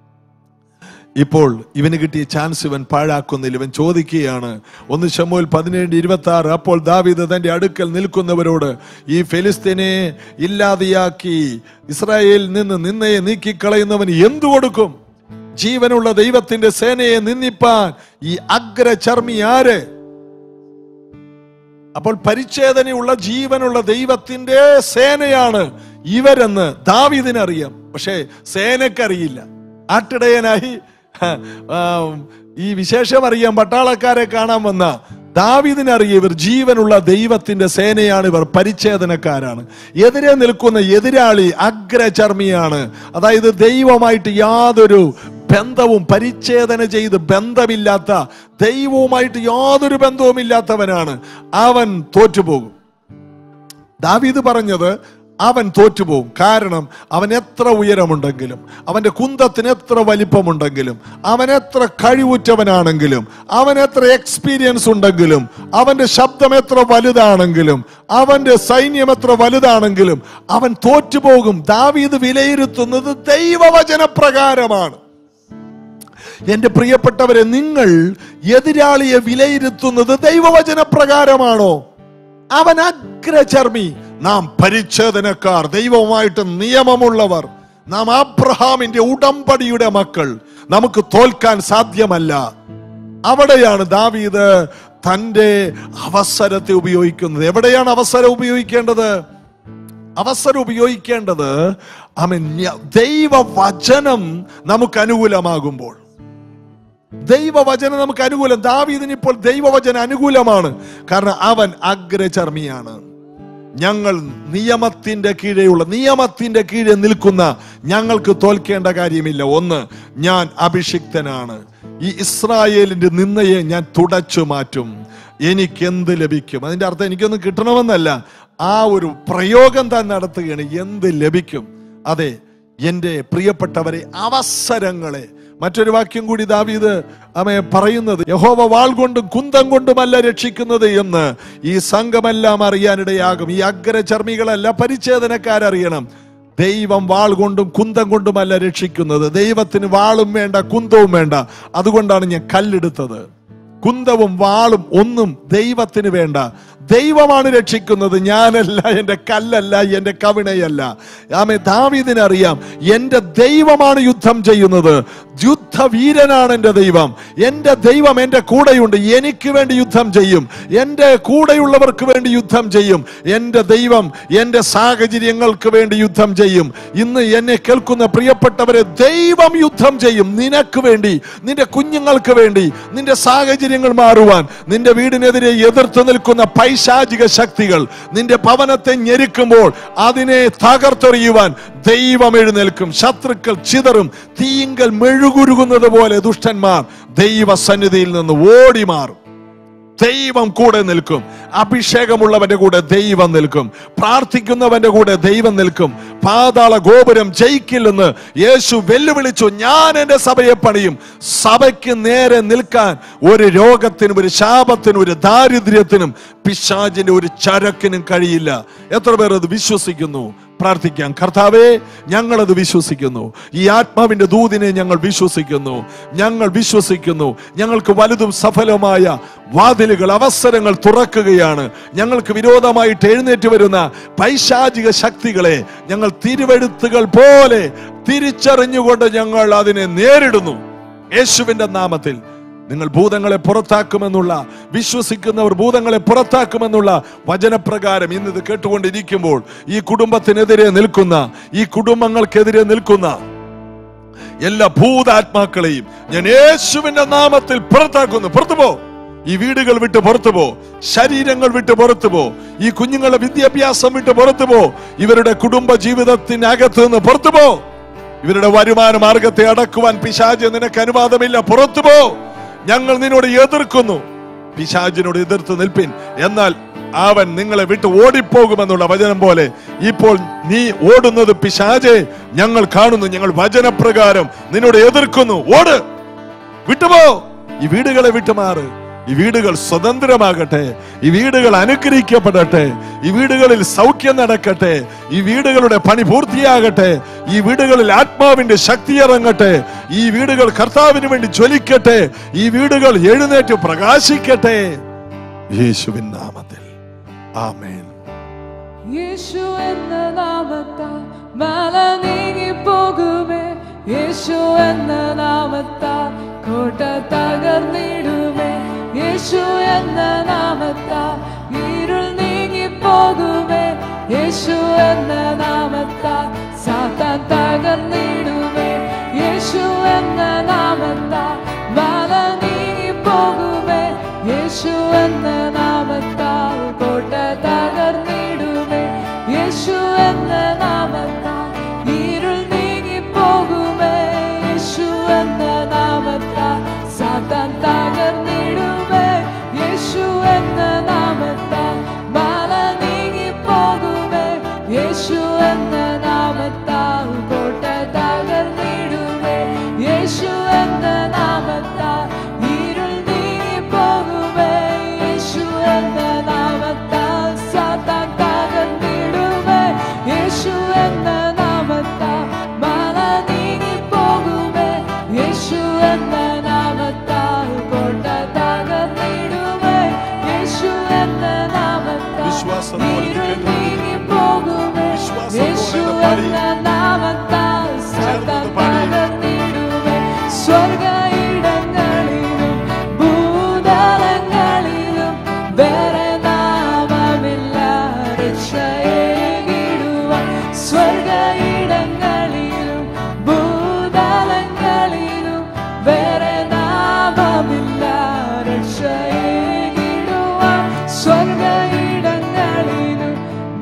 ഇപ്പോൾ ഇവന് കിട്ടിയ ചാൻസ് ഇവൻ പാഴാക്കുന്നില്ല ഇവൻ ചോദിക്കുകയാണ് ഒന്ന് ശമൂൽ പതിനേഴ് ഇരുപത്തി ആറ് അപ്പോൾ ദാവീദ് തന്റെ അടുക്കൽ നിൽക്കുന്നവരോട് ഈ ഫെലിസ്തീനെ ഇല്ലാതെയാക്കി ഇസ്രായേലിൽ നിന്ന് നിന്നയെ നീക്കിക്കളയുന്നവന് എന്തു കൊടുക്കും ജീവനുള്ള ദൈവത്തിന്റെ സേനയെ നിന്ദിപ്പാൻ ഈ അഗ്രചർമ്മി ആര് അപ്പോൾ പരിച്ഛേദനയുള്ള ജീവനുള്ള ദൈവത്തിന്റെ സേനയാണ് ഇവരെന്ന് ദാവീദിനറിയാം പക്ഷേ സേനക്കറിയില്ല ആട്ടിടയനായി ആ, ഈ വിശേഷം അറിയാൻ പട്ടാളക്കാരെ കാണാൻ വന്ന ദാവീദിനറിയ ഇവർ ജീവനുള്ള ദൈവത്തിന്റെ സേനയാണ് ഇവർ പരിച്ഛേദനക്കാരാണ് എതിരെ നിൽക്കുന്ന എതിരാളി അഗ്രചർമ്മിയാണ് അതായത് ദൈവമായിട്ട് യാതൊരു ബന്ധവും പരിച്ഛേദന ചെയ്ത് ബന്ധമില്ലാത്ത ദൈവവുമായിട്ട് യാതൊരു ബന്ധവുമില്ലാത്തവനാണ് അവൻ തോറ്റുപോകും ദാവീദ് പറഞ്ഞത് അവൻ തോറ്റുപോകും കാരണം അവൻ എത്ര ഉയരമുണ്ടെങ്കിലും അവന്റെ കുന്തത്തിന് എത്ര വലിപ്പമുണ്ടെങ്കിലും അവൻ എത്ര കഴിവുറ്റവനാണെങ്കിലും അവൻ എത്ര എക്സ്പീരിയൻസ് ഉണ്ടെങ്കിലും അവന്റെ ശബ്ദം എത്ര വലുതാണെങ്കിലും അവന്റെ സൈന്യം എത്ര വലുതാണെങ്കിലും അവൻ തോറ്റുപോകും ദാവീദ് വിലയിരുത്തുന്നത് ദൈവവചന പ്രകാരമാണ് എന്റെ പ്രിയപ്പെട്ടവരെ നിങ്ങൾ എതിരാളിയെ വിലയിരുത്തുന്നത് ദൈവവചന പ്രകാരമാണോ അവൻ അഗ്രചർമ്മി നാം പരിച്ഛേദനക്കാർ ദൈവവുമായിട്ട് നിയമമുള്ളവർ നാം അബ്രഹാമിന്റെ ഉടമ്പടിയുടെ മക്കൾ നമുക്ക് തോൽക്കാൻ സാധ്യമല്ല അവിടെയാണ് ദാവീദ് തന്റെ അവസരത്തെ ഉപയോഗിക്കുന്നത് എവിടെയാണ് അവസരം ഉപയോഗിക്കേണ്ടത് അവസരം ഉപയോഗിക്കേണ്ടത് അവൻ ദൈവവചനം നമുക്ക് അനുകൂലമാകുമ്പോൾ ദൈവവചനം നമുക്ക് അനുകൂലം ദാവീദിന് ഇപ്പോൾ ദൈവവചനം അനുകൂലമാണ് കാരണം അവൻ അഗ്രചർമ്മിയാണ് ഞങ്ങൾ നിയമത്തിന്റെ കീഴെയുള്ള നിയമത്തിന്റെ കീഴെ നിൽക്കുന്ന ഞങ്ങൾക്ക് തോൽക്കേണ്ട കാര്യമില്ല ഒന്ന് ഞാൻ അഭിഷിക്തനാണ് ഈ ഇസ്രായേലിന്റെ നിന്നയെ ഞാൻ തുടച്ചു മാറ്റും എനിക്ക് എന്ത് ലഭിക്കും അതിന്റെ അർത്ഥം എനിക്കൊന്നും കിട്ടണമെന്നല്ല ആ ഒരു പ്രയോഗം താൻ നടത്തുകയാണ് എന്ത് ലഭിക്കും അതെ എന്റെ പ്രിയപ്പെട്ടവരെ അവസരങ്ങളെ മറ്റൊരു വാക്യം കൂടി ദാവീദ് അമ്മയെ പറയുന്നത് യഹോവ വാൾ കൊണ്ടും കുന്തം കൊണ്ടുമല്ല രക്ഷിക്കുന്നത് എന്ന് ഈ സംഘമെല്ലാം അറിയാനിടയാകും ഈ അഗ്രചർമ്മികളല്ല പരിച്ഛേദനക്കാരറിയണം ദൈവം വാൾ കൊണ്ടും കുന്തം കൊണ്ടുമല്ല രക്ഷിക്കുന്നത് ദൈവത്തിന് വാളും വേണ്ട കുന്തവും വേണ്ട അതുകൊണ്ടാണ് ഞാൻ കല്ലെടുത്തത് കുന്തവും വാളും ഒന്നും ദൈവത്തിന് വേണ്ട ദൈവമാണ് രക്ഷിക്കുന്നത് ഞാനല്ല എൻ്റെ കല്ലല്ല എൻ്റെ കവിണയല്ല ആമേ ദാവീദിനറിയാം എൻ്റെ ദൈവമാണ് യുദ്ധം ചെയ്യുന്നത് യുദ്ധവീരനാണ് എൻ്റെ ദൈവം എൻ്റെ ദൈവം എൻ്റെ കൂടെയുണ്ട് എനിക്ക് വേണ്ടി യുദ്ധം ചെയ്യും എൻ്റെ കൂടെയുള്ളവർക്ക് വേണ്ടി യുദ്ധം ചെയ്യും എൻ്റെ ദൈവം എൻ്റെ സാഹചര്യങ്ങൾക്ക് വേണ്ടി യുദ്ധം ചെയ്യും ഇന്ന് എന്നെ കേൾക്കുന്ന പ്രിയപ്പെട്ടവരെ ദൈവം യുദ്ധം ചെയ്യും നിനക്ക് വേണ്ടി നിന്റെ കുഞ്ഞുങ്ങൾക്ക് വേണ്ടി നിന്റെ സാഹചര്യങ്ങൾ മാറുവാൻ നിന്റെ വീടിനെതിരെ എതിർത്ത് നിൽക്കുന്ന പൈശാചിക ശക്തികൾ നിന്റെ ഭവനത്തെ ഞെരുക്കുമ്പോൾ അതിനെ തകർത്തെറിയുവാൻ ദൈവം എഴുന്നേൽക്കും ശത്രുക്കൾ ചിതറും തീങ്കൽ മെഴുകുരുകുന്നത് പോലെ ദുഷ്ടന്മാർ ദൈവ സന്നിധിയിൽ നിന്ന് ഓടി മാറും ദൈവം കൂടെ നിൽക്കും അഭിഷേകമുള്ളവന്റെ കൂടെ ദൈവം നിൽക്കും പ്രാർത്ഥിക്കുന്നവന്റെ കൂടെ ദൈവം നിൽക്കും പാതാള ഗോപുരം ജയിക്കില്ലെന്ന് യേശു വെല്ലുവിളിച്ചു ഞാൻ എന്റെ സഭയെ പണിയും സഭയ്ക്ക് നേരെ നിൽക്കാൻ ഒരു രോഗത്തിനും ഒരു ശാപത്തിനും ഒരു ദാരിദ്ര്യത്തിനും പിശാചിന്റെ ഒരു ചരക്കിനും കഴിയില്ല എത്ര പേർ അത് വിശ്വസിക്കുന്നു പ്രാർത്ഥിക്കാം കർത്താവേ ഞങ്ങളത് വിശ്വസിക്കുന്നു ഈ ആത്മാവിന്റെ ദൂതിനെ ഞങ്ങൾ വിശ്വസിക്കുന്നു ഞങ്ങൾ വിശ്വസിക്കുന്നു ഞങ്ങൾക്ക് വലുതും സഫലമായ വാതിലുകൾ അവസരങ്ങൾ തുറക്കുകയാണ് ഞങ്ങൾക്ക് വിരോധമായിട്ട് എഴുന്നേറ്റ് വരുന്ന പൈശാചിക ശക്തികളെ ഞങ്ങൾ തിരുവെഴുത്തുകൾ പോലെ തിരിച്ചറിഞ്ഞുകൊണ്ട് ഞങ്ങൾ അതിനെ നേരിടുന്നു യേശുവിന്റെ നാമത്തിൽ നിങ്ങൾ ഭൂതങ്ങളെ പുറത്താക്കുമെന്നുള്ള വിശ്വസിക്കുന്നവർ ഭൂതങ്ങളെ പുറത്താക്കുമെന്നുള്ള വചനപ്രകാരം ഇന്ന് ഇത് കേട്ടുകൊണ്ടിരിക്കുമ്പോൾ ഈ കുടുംബത്തിനെതിരെ നിൽക്കുന്ന ഈ കുടുംബങ്ങൾക്കെതിരെ നിൽക്കുന്ന എല്ലാ ഭൂതാത്മാക്കളെയും ഞാൻ യേശുവിന്റെ നാമത്തിൽ പുറത്താക്കുന്നു പുറത്തു പോ ഈ വീടുകൾ വിട്ട് പുറത്തു പോ ശരീരങ്ങൾ വിട്ട് പുറത്തു പോ ഈ കുഞ്ഞുങ്ങളുടെ വിദ്യാഭ്യാസം വിട്ട് പുറത്തു പോ ഇവരുടെ കുടുംബ ജീവിതത്തിനകത്ത് നിന്ന് പുറത്തു പോ ഇവരുടെ വരുമാന മാർഗത്തെ അടക്കുവാൻ പിശാജ് നിനക്ക് അനുവാദമില്ല പുറത്തു പോ ഞങ്ങൾ നിന്നോട് എതിർക്കുന്നു പിശാജിനോട് എതിർത്ത് നിൽപ്പിൻ എന്നാൽ അവൻ നിങ്ങളെ വിട്ട് ഓടിപ്പോകുമെന്നുള്ള വചനം പോലെ ഇപ്പോൾ നീ ഓടുന്നത് പിശാജെ ഞങ്ങൾ കാണുന്നു ഞങ്ങൾ വചനപ്രകാരം നിന്നോട് എതിർക്കുന്നു ഓട് വിട്ടുപോ ഈ വീടുകളെ വിട്ടുമാറ് ഈ വീടുകൾ സ്വതന്ത്രമാകട്ടെ ഈ വീടുകൾ അനുഗ്രഹിക്കപ്പെടട്ടെ ഈ വീടുകളിൽ സൗഖ്യം നടക്കട്ടെ ഈ വീടുകളുടെ പണി പൂർത്തിയാകട്ടെ ഈ വീടുകളിൽ ആത്മാവിന്റെ ശക്തി ഇറങ്ങട്ടെ ഈ വീടുകൾ കർത്താവിന് വേണ്ടി ജ്വലിക്കട്ടെ ഈ വീടുകൾ എഴുന്നേറ്റ് പ്രകാശിക്കട്ടെ യേശുവിൻ നാമത്തിൽ ആമേൻ യേശു എന്ന നാമത്താൽ മല നീങ്ങി പോകുമേ യേശു എന്ന നാമത്താൽ കോട്ട തകർന്നിടുമേ യേശു എന്ന നാമത്താൽ ഇരുൾ നീങ്ങി പോകുമേ യേശു എന്ന നാമത്താൽ സാത്താൻ തകർന്നിടുമേ യേശു എന്ന നാമത്താൽ മല നീങ്ങി പോകുമേ യേശു എന്ന നാമത്താൽ കോട്ട തകർന്നിടുമേ യേശു എന്ന നാമത്താൽ ഇരുൾ നീങ്ങി പോകുമേ യേശു എന്ന നാമത്താൽ സാത്താൻ തകർന്നിടുമേ യേശു എന്ന നാമത്താൽ മല നീങ്ങി പോകുമേ യേശു എന്ന നാമത്താൽ കോട്ട തകർന്നിടുമേ യേശു എന്ന നാമത്താൽ വിശ്വാസത്തോടെ ഇരുൾ കേൾക്കണം. നീങ്ങിപ്പോകുമേ വിശ്വാസത്തോടെ യേശു ഇത് പാടി. എന്ന നാമത്താൽ സകലം ചേർന്ന് പാടി. തകർന്നിടുമേ സ്വർഗ ഇടങ്ങളിലും ഭൂതലങ്ങളിലും വേറെ നാമമില്ല രക്ഷയേകിടുവാൻ സ്വർഗ ഇടങ്ങളിലും ഭൂതലങ്ങളിലും വേറെ നാമമില്ല രക്ഷയേകിടുവാൻ സ്വർഗ ഇടങ്ങളിലും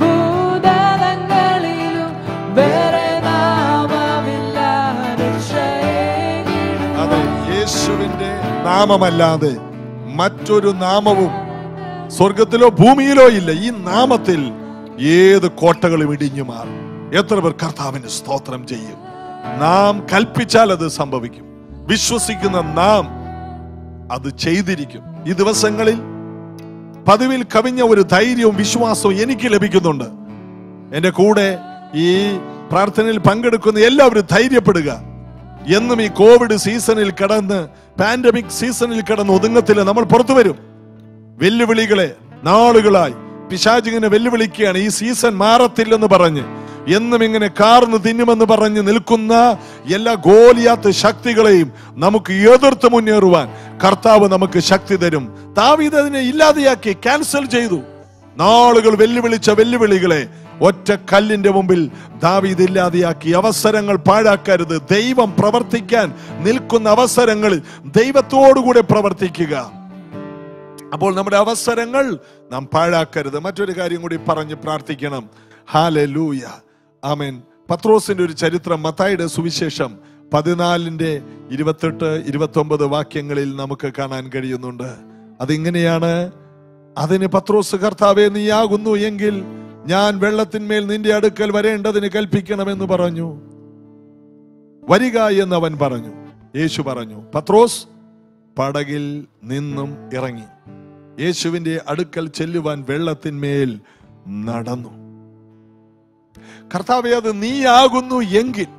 ഭൂതലങ്ങളിലും വേറെ നാമമില്ല രക്ഷയേകിടുവാൻ അതെ യേശുവിന്റെ നാമമല്ലാതെ മറ്റൊരു നാമവും സ്വർഗത്തിലോ ഭൂമിയിലോ ഇല്ല ഈ നാമത്തിൽ ഏത് കോട്ടകളും ഇടിഞ്ഞു മാറും എത്ര പേർ കർത്താവിന് സ്തോത്രം ചെയ്യും നാം കൽപ്പിച്ചാൽ അത് സംഭവിക്കും വിശ്വസിക്കുന്ന നാം അത് ചെയ്തിരിക്കും ഈ ദിവസങ്ങളിൽ പതിവിൽ കവിഞ്ഞ ഒരു ധൈര്യവും വിശ്വാസവും എനിക്ക് ലഭിക്കുന്നുണ്ട് എന്റെ കൂടെ ഈ പ്രാർത്ഥനയിൽ പങ്കെടുക്കുന്ന എല്ലാവരും ധൈര്യപ്പെടുക എന്നും ഈ കോവിഡ് സീസണിൽ കടന്ന് പാൻഡമിക് സീസണിൽ കടന്ന് ഒതുങ്ങത്തില്ല നമ്മൾ പുറത്തു വരും വെല്ലുവിളികളെ നാളുകളായി പിശാചിങ്ങനെ വെല്ലുവിളിക്കുകയാണ് ഈ സീസൺ മാറത്തില്ലെന്ന് പറഞ്ഞ് എന്നും ഇങ്ങനെ കാർന്ന് തിന്നുമെന്ന് പറഞ്ഞ് നിൽക്കുന്ന എല്ലാ ഗോലിയാത്ത ശക്തികളെയും നമുക്ക് എതിർത്ത് മുന്നേറുവാൻ കർത്താവ് നമുക്ക് ശക്തി തരും താവീത് അതിനെ ഇല്ലാതെയാക്കി ക്യാൻസൽ ചെയ്തു നാളുകൾ വെല്ലുവിളിച്ച വെല്ലുവിളികളെ ഒറ്റ കല്ലിന്റെ മുമ്പിൽ ദാവീദ് ഇല്ലാതെയാക്കി അവസരങ്ങൾ പാഴാക്കരുത് ദൈവം പ്രവർത്തിക്കാൻ നിൽക്കുന്ന അവസരങ്ങളിൽ ദൈവത്തോടുകൂടെ പ്രവർത്തിക്കുക അപ്പോൾ നമ്മുടെ അവസരങ്ങൾ നാം പാഴാക്കരുത് മറ്റൊരു കാര്യം കൂടി പറഞ്ഞ് പ്രാർത്ഥിക്കണം ഹാലൂയ ആമേൻ പത്രോസിന്റെ ഒരു ചരിത്രം മത്തായിയുടെ സുവിശേഷം പതിനാലിന്റെ ഇരുപത്തെട്ട് ഇരുപത്തി ഒമ്പത് വാക്യങ്ങളിൽ നമുക്ക് കാണാൻ കഴിയുന്നുണ്ട് അതിങ്ങനെയാണ് അതിന് പത്രോസ് കർത്താവെ നീയാകുന്നു എങ്കിൽ ഞാൻ വെള്ളത്തിന്മേൽ നിന്റെ അടുക്കൽ വരേണ്ടതിന് കൽപ്പിക്കണമെന്ന് പറഞ്ഞു വരിക എന്ന് അവൻ പറഞ്ഞു യേശു പറഞ്ഞു പത്രോസ് പടകിൽ നിന്നും ഇറങ്ങി യേശുവിന്റെ അടുക്കൽ ചെല്ലുവാൻ വെള്ളത്തിന്മേൽ നടന്നു കർത്താവെ അത് നീയാകുന്നു എങ്കിൽ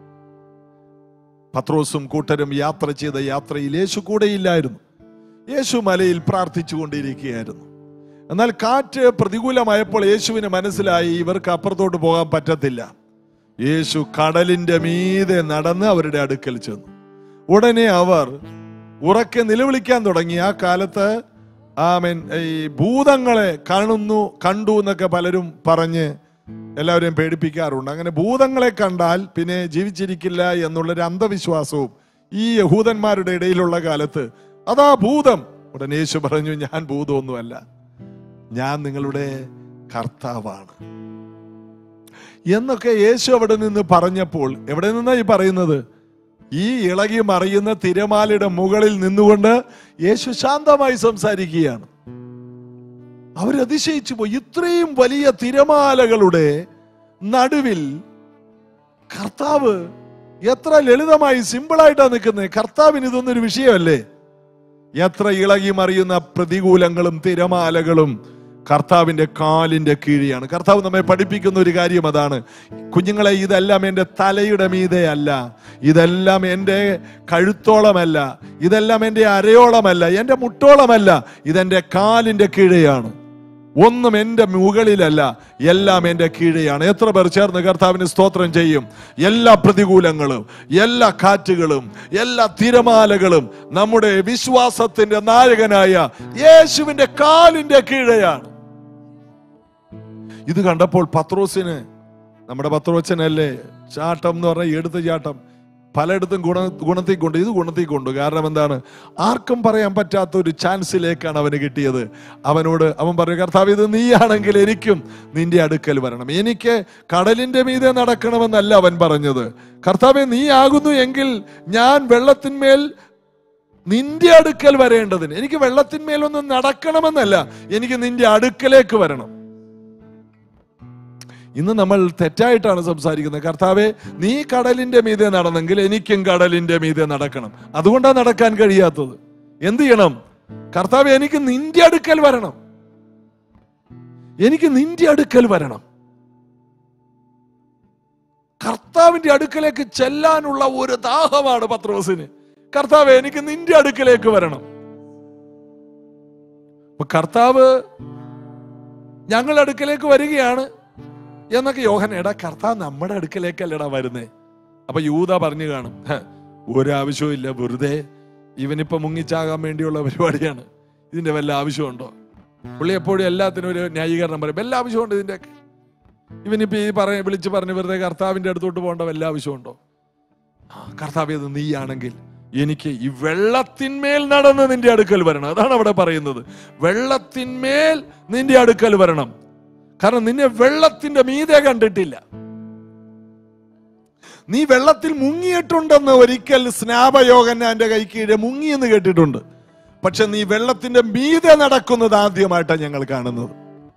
പത്രോസും കൂട്ടരും യാത്ര ചെയ്ത യാത്രയിൽ യേശു കൂടെയില്ലായിരുന്നു യേശു മലയിൽ പ്രാർത്ഥിച്ചു കൊണ്ടിരിക്കുകയായിരുന്നു എന്നാൽ കാറ്റ് പ്രതികൂലമായപ്പോൾ യേശുവിന് മനസ്സിലായി ഇവർക്ക് അപ്പുറത്തോട്ട് പോകാൻ പറ്റത്തില്ല യേശു കടലിന്റെ മീതെ നടന്ന് അവരുടെ അടുക്കൽ ചെന്നു ഉടനെ അവർ ഉറക്കെ നിലവിളിക്കാൻ തുടങ്ങി ആ കാലത്ത് ആമൻ ഈ ഭൂതങ്ങളെ കാണുന്നു കണ്ടു എന്നൊക്കെ പലരും പറഞ്ഞ് എല്ലാവരെയും പേടിപ്പിക്കാറുണ്ട് അങ്ങനെ ഭൂതങ്ങളെ കണ്ടാൽ പിന്നെ ജീവിച്ചിരിക്കില്ല എന്നുള്ളൊരു അന്ധവിശ്വാസവും ഈ യഹൂദന്മാരുടെ ഇടയിലുള്ള കാലത്ത് അതാ ഭൂതം ഉടനെ യേശു പറഞ്ഞു ഞാൻ ഭൂതമൊന്നുമല്ല ഞാൻ നിങ്ങളുടെ കർത്താവാണ് എന്നൊക്കെ യേശു അവിടെ നിന്ന് പറഞ്ഞപ്പോൾ എവിടെ നിന്നാ ഈ പറയുന്നത് ഈ ഇളകി മറിയുന്ന തിരമാലയുടെ മുകളിൽ നിന്നുകൊണ്ട് യേശു ശാന്തമായി സംസാരിക്കുകയാണ് അവരതിശയിച്ചു പോയി ഇത്രയും വലിയ തിരമാലകളുടെ നടുവിൽ കർത്താവ് എത്ര ലളിതമായി സിമ്പിളായിട്ടാണ് നിൽക്കുന്നത് കർത്താവിന് ഇതൊന്നൊരു വിഷയമല്ലേ എത്ര ഇളകി മറിയുന്ന പ്രതികൂലങ്ങളും തിരമാലകളും കർത്താവിന്റെ കാലിന്റെ കീഴിയാണ് കർത്താവ് നമ്മെ പഠിപ്പിക്കുന്ന ഒരു കാര്യം അതാണ് കുഞ്ഞുങ്ങളെ ഇതെല്ലാം എൻ്റെ തലയുടെ മീതെ അല്ല ഇതെല്ലാം എൻ്റെ കഴുത്തോളമല്ല ഇതെല്ലാം എൻ്റെ അരയോളമല്ല എൻ്റെ മുട്ടോളമല്ല ഇതെൻ്റെ കാലിന്റെ കീഴെയാണ് ഒന്നും എൻ്റെ മുകളിലല്ല എല്ലാം എൻ്റെ കീഴെയാണ് എത്ര പേർ ചേർന്ന് കർത്താവിന് സ്തോത്രം ചെയ്യും എല്ലാ പ്രതികൂലങ്ങളും എല്ലാ കാറ്റുകളും എല്ലാ തിരമാലകളും നമ്മുടെ വിശ്വാസത്തിന്റെ നായകനായ യേശുവിന്റെ കാലിന്റെ കീഴെയാണ് ഇത് കണ്ടപ്പോൾ പത്രോസിന് നമ്മുടെ പത്രോച്ചനല്ലേ ചാട്ടം എന്ന് പറഞ്ഞാൽ എടുത്ത ചാട്ടം പലയിടത്തും ഗുണ ഗുണത്തിൽ കൊണ്ട് ഇത് ഗുണത്തിൽ കൊണ്ട് കാരണം എന്താണ് ആർക്കും പറയാൻ പറ്റാത്ത ഒരു ചാൻസിലേക്കാണ് അവന് കിട്ടിയത് അവനോട് അവൻ പറഞ്ഞു കർത്താവ് ഇത് നീയാണെങ്കിൽ എനിക്കും നിന്റെ അടുക്കൽ വരണം എനിക്ക് കടലിന്റെ മീതെ നടക്കണമെന്നല്ല അവൻ പറഞ്ഞത് കർത്താവെ നീ ആകുന്നു എങ്കിൽ ഞാൻ വെള്ളത്തിന്മേൽ നിന്റെ അടുക്കൽ വരേണ്ടതിന് എനിക്ക് വെള്ളത്തിന്മേലൊന്നും നടക്കണമെന്നല്ല എനിക്ക് നിന്റെ അടുക്കലേക്ക് വരണം ഇന്ന് നമ്മൾ തെറ്റായിട്ടാണ് സംസാരിക്കുന്നത് കർത്താവെ നീ കടലിന്റെ മീതെ നടന്നെങ്കിൽ എനിക്കും കടലിന്റെ മീതെ നടക്കണം അതുകൊണ്ടാണ് നടക്കാൻ കഴിയാത്തത് എന്ത് ചെയ്യണം കർത്താവെ എനിക്ക് നിന്റെ അടുക്കൽ വരണം എനിക്ക് നിന്റെ അടുക്കൽ വരണം കർത്താവിന്റെ അടുക്കലേക്ക് ചെല്ലാനുള്ള ഒരു ദാഹമാണ് പത്രോസിന് കർത്താവ് എനിക്ക് നിന്റെ അടുക്കലേക്ക് വരണം അപ്പൊ കർത്താവ് ഞങ്ങളുടെ അടുക്കലേക്ക് വരികയാണ് എന്നൊക്കെ യോഹൻ എടാ കർത്താവ് നമ്മുടെ അടുക്കലേക്കല്ലടാ വരുന്നേ അപ്പൊ യൂത പറഞ്ഞു കാണും "ഹ, ഒരാവശ്യവും ഇല്ല വെറുതെ ഇവനിപ്പോ മുങ്ങിച്ചാകാൻ വേണ്ടിയുള്ള പരിപാടിയാണ് ഇതിന്റെ വല്ല ആവശ്യമുണ്ടോ പുള്ളി എപ്പോഴും എല്ലാത്തിനും ഒരു ന്യായീകരണം പറയും വല്ല ആവശ്യമുണ്ട് ഇതിന്റെയൊക്കെ ഇവനിപ്പോ ഈ പറ വിളിച്ച് പറഞ്ഞ് വെറുതെ കർത്താവിന്റെ അടുത്തോട്ട് പോകേണ്ട വല്ല ആവശ്യമുണ്ടോ ആ, കർത്താവ് അത് നീയാണെങ്കിൽ എനിക്ക് ഈ വെള്ളത്തിന്മേൽ നടന്ന് നിന്റെ അടുക്കൽ വരണം അതാണ് അവിടെ പറയുന്നത് വെള്ളത്തിന്മേൽ നിന്റെ അടുക്കൽ വരണം കാരണം നിന്നെ വെള്ളത്തിന്റെ മീതെ കണ്ടിട്ടില്ല നീ വെള്ളത്തിൽ മുങ്ങിയിട്ടുണ്ടെന്ന് ഒരിക്കൽ സ്നാപയോഗന്നാന്റെ കൈ കീഴെ മുങ്ങിയെന്ന് കേട്ടിട്ടുണ്ട് പക്ഷെ നീ വെള്ളത്തിന്റെ മീതെ നടക്കുന്നത് ആദ്യമായിട്ടാണ് ഞങ്ങൾ കാണുന്നത്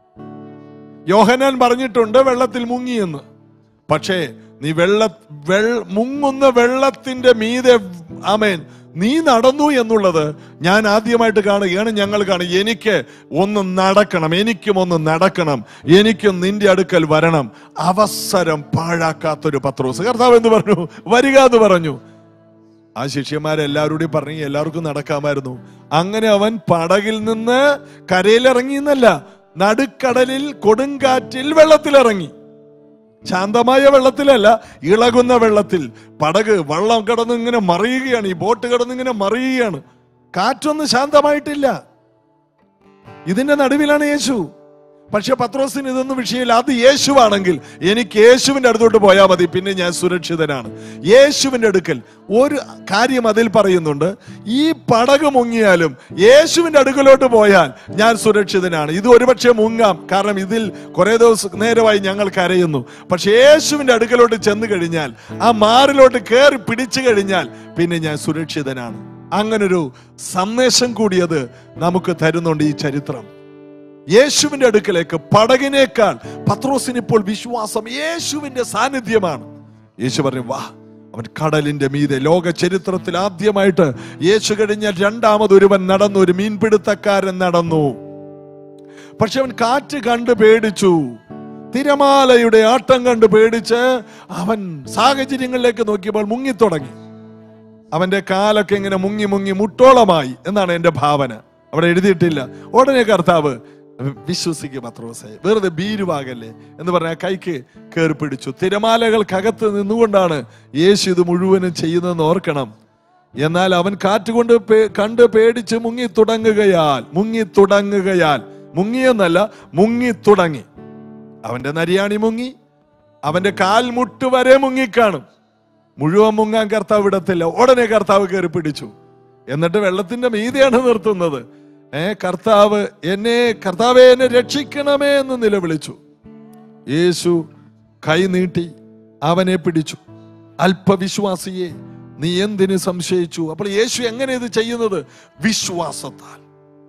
യോഹനാൻ പറഞ്ഞിട്ടുണ്ട് വെള്ളത്തിൽ മുങ്ങിയെന്ന് പക്ഷേ നീ വെള്ള വെൾ മുങ്ങുന്ന വെള്ളത്തിന്റെ മീതെ ആമേൻ നീ നടന്നു എന്നുള്ളത് ഞാൻ ആദ്യമായിട്ട് കാണുകയാണ് ഞങ്ങൾ കാണുക എനിക്ക് ഒന്ന് നടക്കണം എനിക്കും ഒന്ന് നടക്കണം എനിക്കും നിന്റെ അടുക്കൽ വരണം അവസരം പാഴാക്കാത്തൊരു പത്രോസ് കർത്താവ് എന്ന് പറഞ്ഞു വരിക എന്ന് പറഞ്ഞു ആ ശിഷ്യന്മാരെല്ലാവരോടും പറഞ്ഞു എല്ലാവർക്കും നടക്കാമായിരുന്നു അങ്ങനെ അവൻ പടകിൽ നിന്ന് കരയിലിറങ്ങി എന്നല്ല നടുക്കടലിൽ കൊടുങ്കാറ്റിൽ വെള്ളത്തിലിറങ്ങി ശാന്തമായ വെള്ളത്തിലല്ല ഇളകുന്ന വെള്ളത്തിൽ പടക് വള്ളം കിടന്ന് ഇങ്ങനെ മറിയുകയാണ് ഈ ബോട്ട് കിടന്ന് ഇങ്ങനെ മറിയുകയാണ് കാറ്റൊന്നും ശാന്തമായിട്ടില്ല ഇതിന്റെ നടുവിലാണ് യേശു പക്ഷെ പത്രോസിന് ഇതൊന്നും വിഷയമില്ല അത് യേശുവാണെങ്കിൽ എനിക്ക് യേശുവിന്റെ അടുത്തോട്ട് പോയാൽ മതി പിന്നെ ഞാൻ സുരക്ഷിതനാണ് യേശുവിന്റെ അടുക്കൽ ഒരു കാര്യം അതിൽ പറയുന്നുണ്ട് ഈ പടക് മുങ്ങിയാലും യേശുവിന്റെ അടുക്കലോട്ട് പോയാൽ ഞാൻ സുരക്ഷിതനാണ് ഇത് ഒരുപക്ഷെ മുങ്ങാം കാരണം ഇതിൽ കുറെ ദിവസം നേരമായി ഞങ്ങൾ കരയുന്നു പക്ഷെ യേശുവിന്റെ അടുക്കലോട്ട് ചെന്ന് കഴിഞ്ഞാൽ ആ മാറിലോട്ട് കയറി പിടിച്ചു കഴിഞ്ഞാൽ പിന്നെ ഞാൻ സുരക്ഷിതനാണ് അങ്ങനൊരു സന്ദേശം കൂടിയത് നമുക്ക് തരുന്നുണ്ട് ഈ ചരിത്രം യേശുവിന്റെ അടുക്കലേക്ക് പടകിനേക്കാൾ പത്രോസിന് ഇപ്പോൾ വിശ്വാസം യേശുവിന്റെ സാന്നിധ്യമാണ് യേശു പറഞ്ഞു വാ അവൻ കടലിന്റെ മീതെ ലോക ചരിത്രത്തിൽ ആദ്യമായിട്ട് യേശു കഴിഞ്ഞ രണ്ടാമതൊരുവൻ നടന്നു ഒരു മീൻപിടുത്തക്കാരൻ നടന്നു പക്ഷെ അവൻ കാറ്റ് കണ്ട് പേടിച്ചു തിരമാലയുടെ ആട്ടം കണ്ട് പേടിച്ച് അവൻ സാഹചര്യങ്ങളിലേക്ക് നോക്കിയപ്പോൾ മുങ്ങിത്തുടങ്ങി അവന്റെ കാലൊക്കെ ഇങ്ങനെ മുങ്ങി മുങ്ങി മുട്ടോളമായി എന്നാണ് എന്റെ ഭാവന അവിടെ എഴുതിയിട്ടില്ല ഉടനെ കർത്താവ് വിശ്വസിക്കുക പത്രോസെ വെറുതെ ഭീരുവാകല്ലേ എന്ന് പറഞ്ഞ കൈക്ക് കയറി പിടിച്ചു തിരമാലകൾക്കകത്ത് നിന്നുകൊണ്ടാണ് യേശു ഇത് മുഴുവനും ചെയ്യുന്നതെന്ന് ഓർക്കണം എന്നാൽ അവൻ കാറ്റുകൊണ്ട് പേ- കണ്ട് പേടിച്ച് മുങ്ങി തുടങ്ങുകയാൽ മുങ്ങി തുടങ്ങുകയാൽ മുങ്ങിയെന്നല്ല മുങ്ങി തുടങ്ങി അവന്റെ നരിയാണി മുങ്ങി അവന്റെ കാൽമുട്ട് വരെ മുങ്ങിക്കാണും മുഴുവൻ മുങ്ങാൻ കർത്താവ് വിടത്തില്ല ഉടനെ കർത്താവ് കയറി പിടിച്ചു എന്നിട്ട് വെള്ളത്തിന്റെ മീതിയാണ് നിർത്തുന്നത് ഏ കർത്താവ് എന്നെ കർത്താവെ എന്നെ രക്ഷിക്കണമേ എന്ന് നിലവിളിച്ചു യേശു കൈ നീട്ടി അവനെ പിടിച്ചു അല്പവിശ്വാസിയെ നീ എന്തിന് സംശയിച്ചു അപ്പോൾ യേശു എങ്ങനെ ഇത് ചെയ്യുന്നത് വിശ്വാസത്താൽ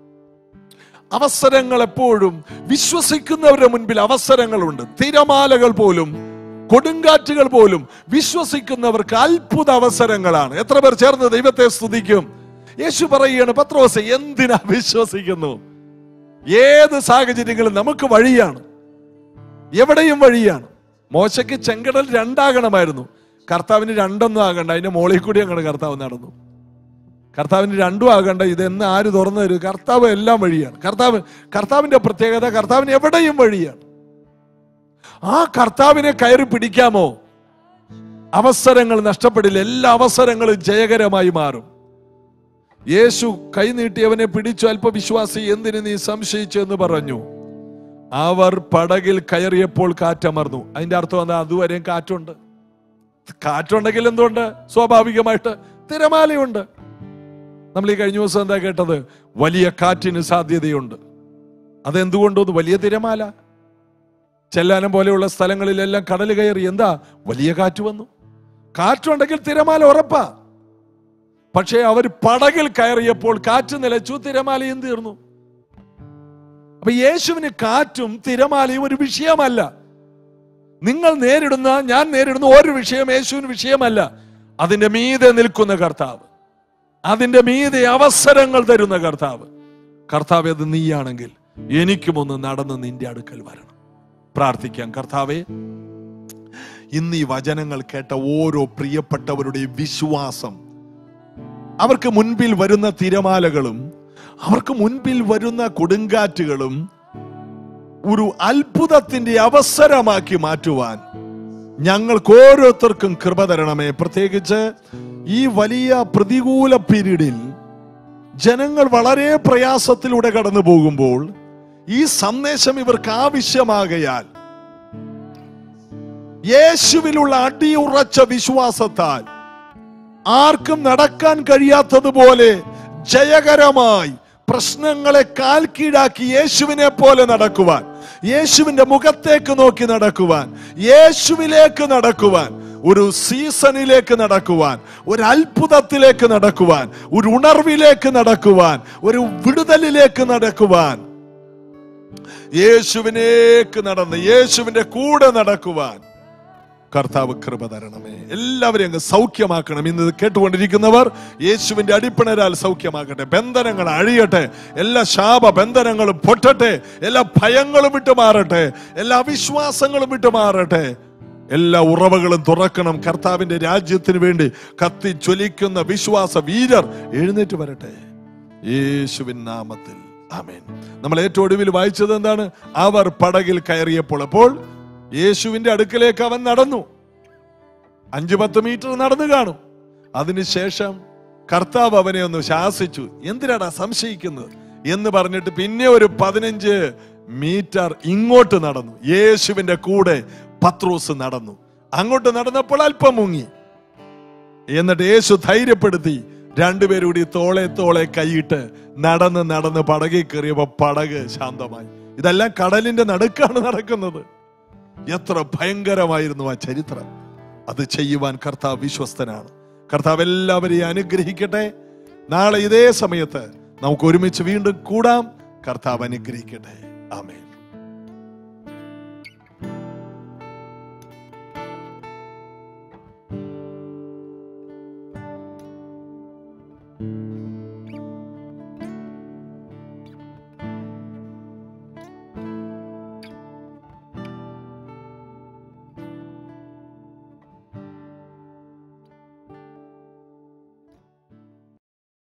അവസരങ്ങൾ എപ്പോഴും വിശ്വസിക്കുന്നവരുടെ മുൻപിൽ അവസരങ്ങളുണ്ട് തിരമാലകൾ പോലും കൊടുങ്കാറ്റുകൾ പോലും വിശ്വസിക്കുന്നവർക്ക് അത്ഭുത അവസരങ്ങളാണ് എത്ര പേർ ചേർന്ന് ദൈവത്തെ സ്തുതിക്കും യേശു പറയുകയാണ് പത്രോസ് എന്തിനാ വിശ്വസിക്കുന്നു ഏത് സാഹചര്യങ്ങളും നമുക്ക് വഴിയാണ് എവിടെയും വഴിയാണ് മോശയ്ക്ക് ചെങ്കടൽ രണ്ടാകണമായിരുന്നു കർത്താവിന് രണ്ടൊന്നും ആകണ്ട അതിന്റെ മോളിൽ കൂടി അങ്ങോട്ട് കർത്താവ് നടന്നു കർത്താവിന് രണ്ടും ആകണ്ട ഇതെന്ന് ആര് തുറന്നു തരും കർത്താവ് എല്ലാം വഴിയാണ് കർത്താവ് കർത്താവിന്റെ പ്രത്യേകത കർത്താവിന് എവിടെയും വഴിയാണ് ആ കർത്താവിനെ കയറി പിടിക്കാമോ അവസരങ്ങൾ നഷ്ടപ്പെടില്ല എല്ലാ അവസരങ്ങളും ജയകരമായി മാറും യേശു കൈനീട്ടിയവനെ പിടിച്ചു അല്പവിശ്വാസി എന്തിന് നീ സംശയിച്ചു എന്ന് പറഞ്ഞു അവർ പടകിൽ കയറിയപ്പോൾ കാറ്റമർന്നു അതിന്റെ അർത്ഥം എന്താ അതുവരെയും കാറ്റുണ്ട് കാറ്റുണ്ടെങ്കിൽ എന്തുണ്ട് സ്വാഭാവികമായിട്ട് തിരമാലയുണ്ട് നമ്മൾ ഈ കഴിഞ്ഞ ദിവസം എന്താ കേട്ടത് വലിയ കാറ്റിന് സാധ്യതയുണ്ട് അതെന്തുകൊണ്ടോന്ന് വലിയ തിരമാല ചെല്ലാനം പോലെയുള്ള സ്ഥലങ്ങളിലെല്ലാം കടൽ കയറി എന്താ വലിയ കാറ്റ് വന്നു കാറ്റുണ്ടെങ്കിൽ തിരമാല ഉറപ്പാ പക്ഷേ അവർ പടകിൽ കയറിയപ്പോൾ കാറ്റ് നിലച്ചു തിരമാലയും തീർന്നു അപ്പൊ യേശുവിന് കാറ്റും തിരമാലയും ഒരു വിഷയമല്ല നിങ്ങൾ നേരിടുന്ന ഞാൻ നേരിടുന്ന ഒരു വിഷയം യേശുവിന് വിഷയമല്ല അതിന്റെ മീതെ നിൽക്കുന്ന കർത്താവ് അതിന്റെ മീതെ അവസരങ്ങൾ തരുന്ന കർത്താവ് കർത്താവ് അത് നീയാണെങ്കിൽ എനിക്കും ഒന്ന് നടന്ന് നിന്റെ അടുക്കൽ വരണം പ്രാർത്ഥിക്കാം കർത്താവെ ഇന്ന് ഈ വചനങ്ങൾ കേട്ട ഓരോ പ്രിയപ്പെട്ടവരുടെയും വിശ്വാസം അവർക്ക് മുൻപിൽ വരുന്ന തിരമാലകളും അവർക്ക് മുൻപിൽ വരുന്ന കൊടുങ്കാറ്റുകളും ഒരു അത്ഭുതത്തിന്റെ അവസരമാക്കി മാറ്റുവാൻ ഞങ്ങൾക്ക് ഓരോരുത്തർക്കും കൃപ തരണമേ പ്രത്യേകിച്ച് ഈ വലിയ പ്രതികൂല പീരീഡിൽ ജനങ്ങൾ വളരെ പ്രയാസത്തിലൂടെ കടന്നു പോകുമ്പോൾ ഈ സന്ദേശം ഇവർക്ക് ആവശ്യമാകയാൽ യേശുവിലുള്ള അടിയുറച്ച വിശ്വാസത്താൽ ആർക്കും നടക്കാൻ കഴിയാത്തതുപോലെ ജയകരമായി പ്രശ്നങ്ങളെ കാൽ കീഴാക്കി യേശുവിനെ പോലെ നടക്കുവാൻ യേശുവിന്റെ മുഖത്തേക്ക് നോക്കി നടക്കുവാൻ യേശുവിലേക്ക് നടക്കുവാൻ ഒരു സീസണിലേക്ക് നടക്കുവാൻ ഒരു അത്ഭുതത്തിലേക്ക് നടക്കുവാൻ ഒരു ഉണർവിലേക്ക് നടക്കുവാൻ ഒരു വിടുതലിലേക്ക് നടക്കുവാൻ യേശുവിനേക്ക് നടന്ന് യേശുവിന്റെ കൂടെ നടക്കുവാൻ കർത്താവ് കൃപ തരണമേ എല്ലാവരെയും അങ്ങ് സൗഖ്യമാക്കണം ഇന്ന് ഇത് കേട്ടുകൊണ്ടിരിക്കുന്നവർ യേശുവിന്റെ അടിപ്പിണരാൽ സൗഖ്യമാക്കട്ടെ ബന്ധനങ്ങൾ അഴിയട്ടെ എല്ലാ ശാപ ബന്ധനങ്ങളും പൊട്ടട്ടെ എല്ലാ ഭയങ്ങളും വിട്ടു മാറട്ടെ എല്ലാ അവിശ്വാസങ്ങളും വിട്ടു മാറട്ടെ എല്ലാ ഉറവകളും തുറക്കണം കർത്താവിന്റെ രാജ്യത്തിന് വേണ്ടി കത്തി ജ്വലിക്കുന്ന വിശ്വാസ വീരർ എഴുന്നേറ്റ് വരട്ടെ യേശുവിൻ നാമത്തിൽ ആമേൻ നമ്മൾ ഏറ്റവും ഒടുവിൽ വായിച്ചത് എന്താണ് അവർ പടകിൽ കയറിയപ്പോൾ അപ്പോൾ യേശുവിന്റെ അടുക്കലേക്ക് അവൻ നടന്നു അഞ്ചു പത്ത് മീറ്റർ നടന്നു കാണും അതിനുശേഷം കർത്താവ് അവനെ ഒന്ന് ശാസിച്ചു എന്തിനാടാ സംശയിക്കുന്നത് എന്ന് പറഞ്ഞിട്ട് പിന്നെ ഒരു പതിനഞ്ച് മീറ്റർ ഇങ്ങോട്ട് നടന്നു യേശുവിന്റെ കൂടെ പത്രോസ് നടന്നു അങ്ങോട്ട് നടന്നപ്പോൾ അല്പം മുങ്ങി എന്നിട്ട് യേശു ധൈര്യപ്പെടുത്തി രണ്ടുപേരും കൂടി തോളെ തോളെ കൈയിട്ട് നടന്ന് നടന്ന് പടകിൽ കയറിയപ്പോ പടക് ശാന്തമായി ഇതെല്ലാം കടലിന്റെ നടുക്കാണ് നടക്കുന്നത് എത്ര ഭയങ്കരമായിരുന്നു ആ ചരിത്രം അത് ചെയ്യുവാൻ കർത്താവ് വിശ്വസ്തനാണ് കർത്താവ് എല്ലാവരെയും അനുഗ്രഹിക്കട്ടെ നാളെ ഇതേ സമയത്ത് നമുക്ക് ഒരുമിച്ച് വീണ്ടും കൂടാം കർത്താവ് അനുഗ്രഹിക്കട്ടെ ആമേൻ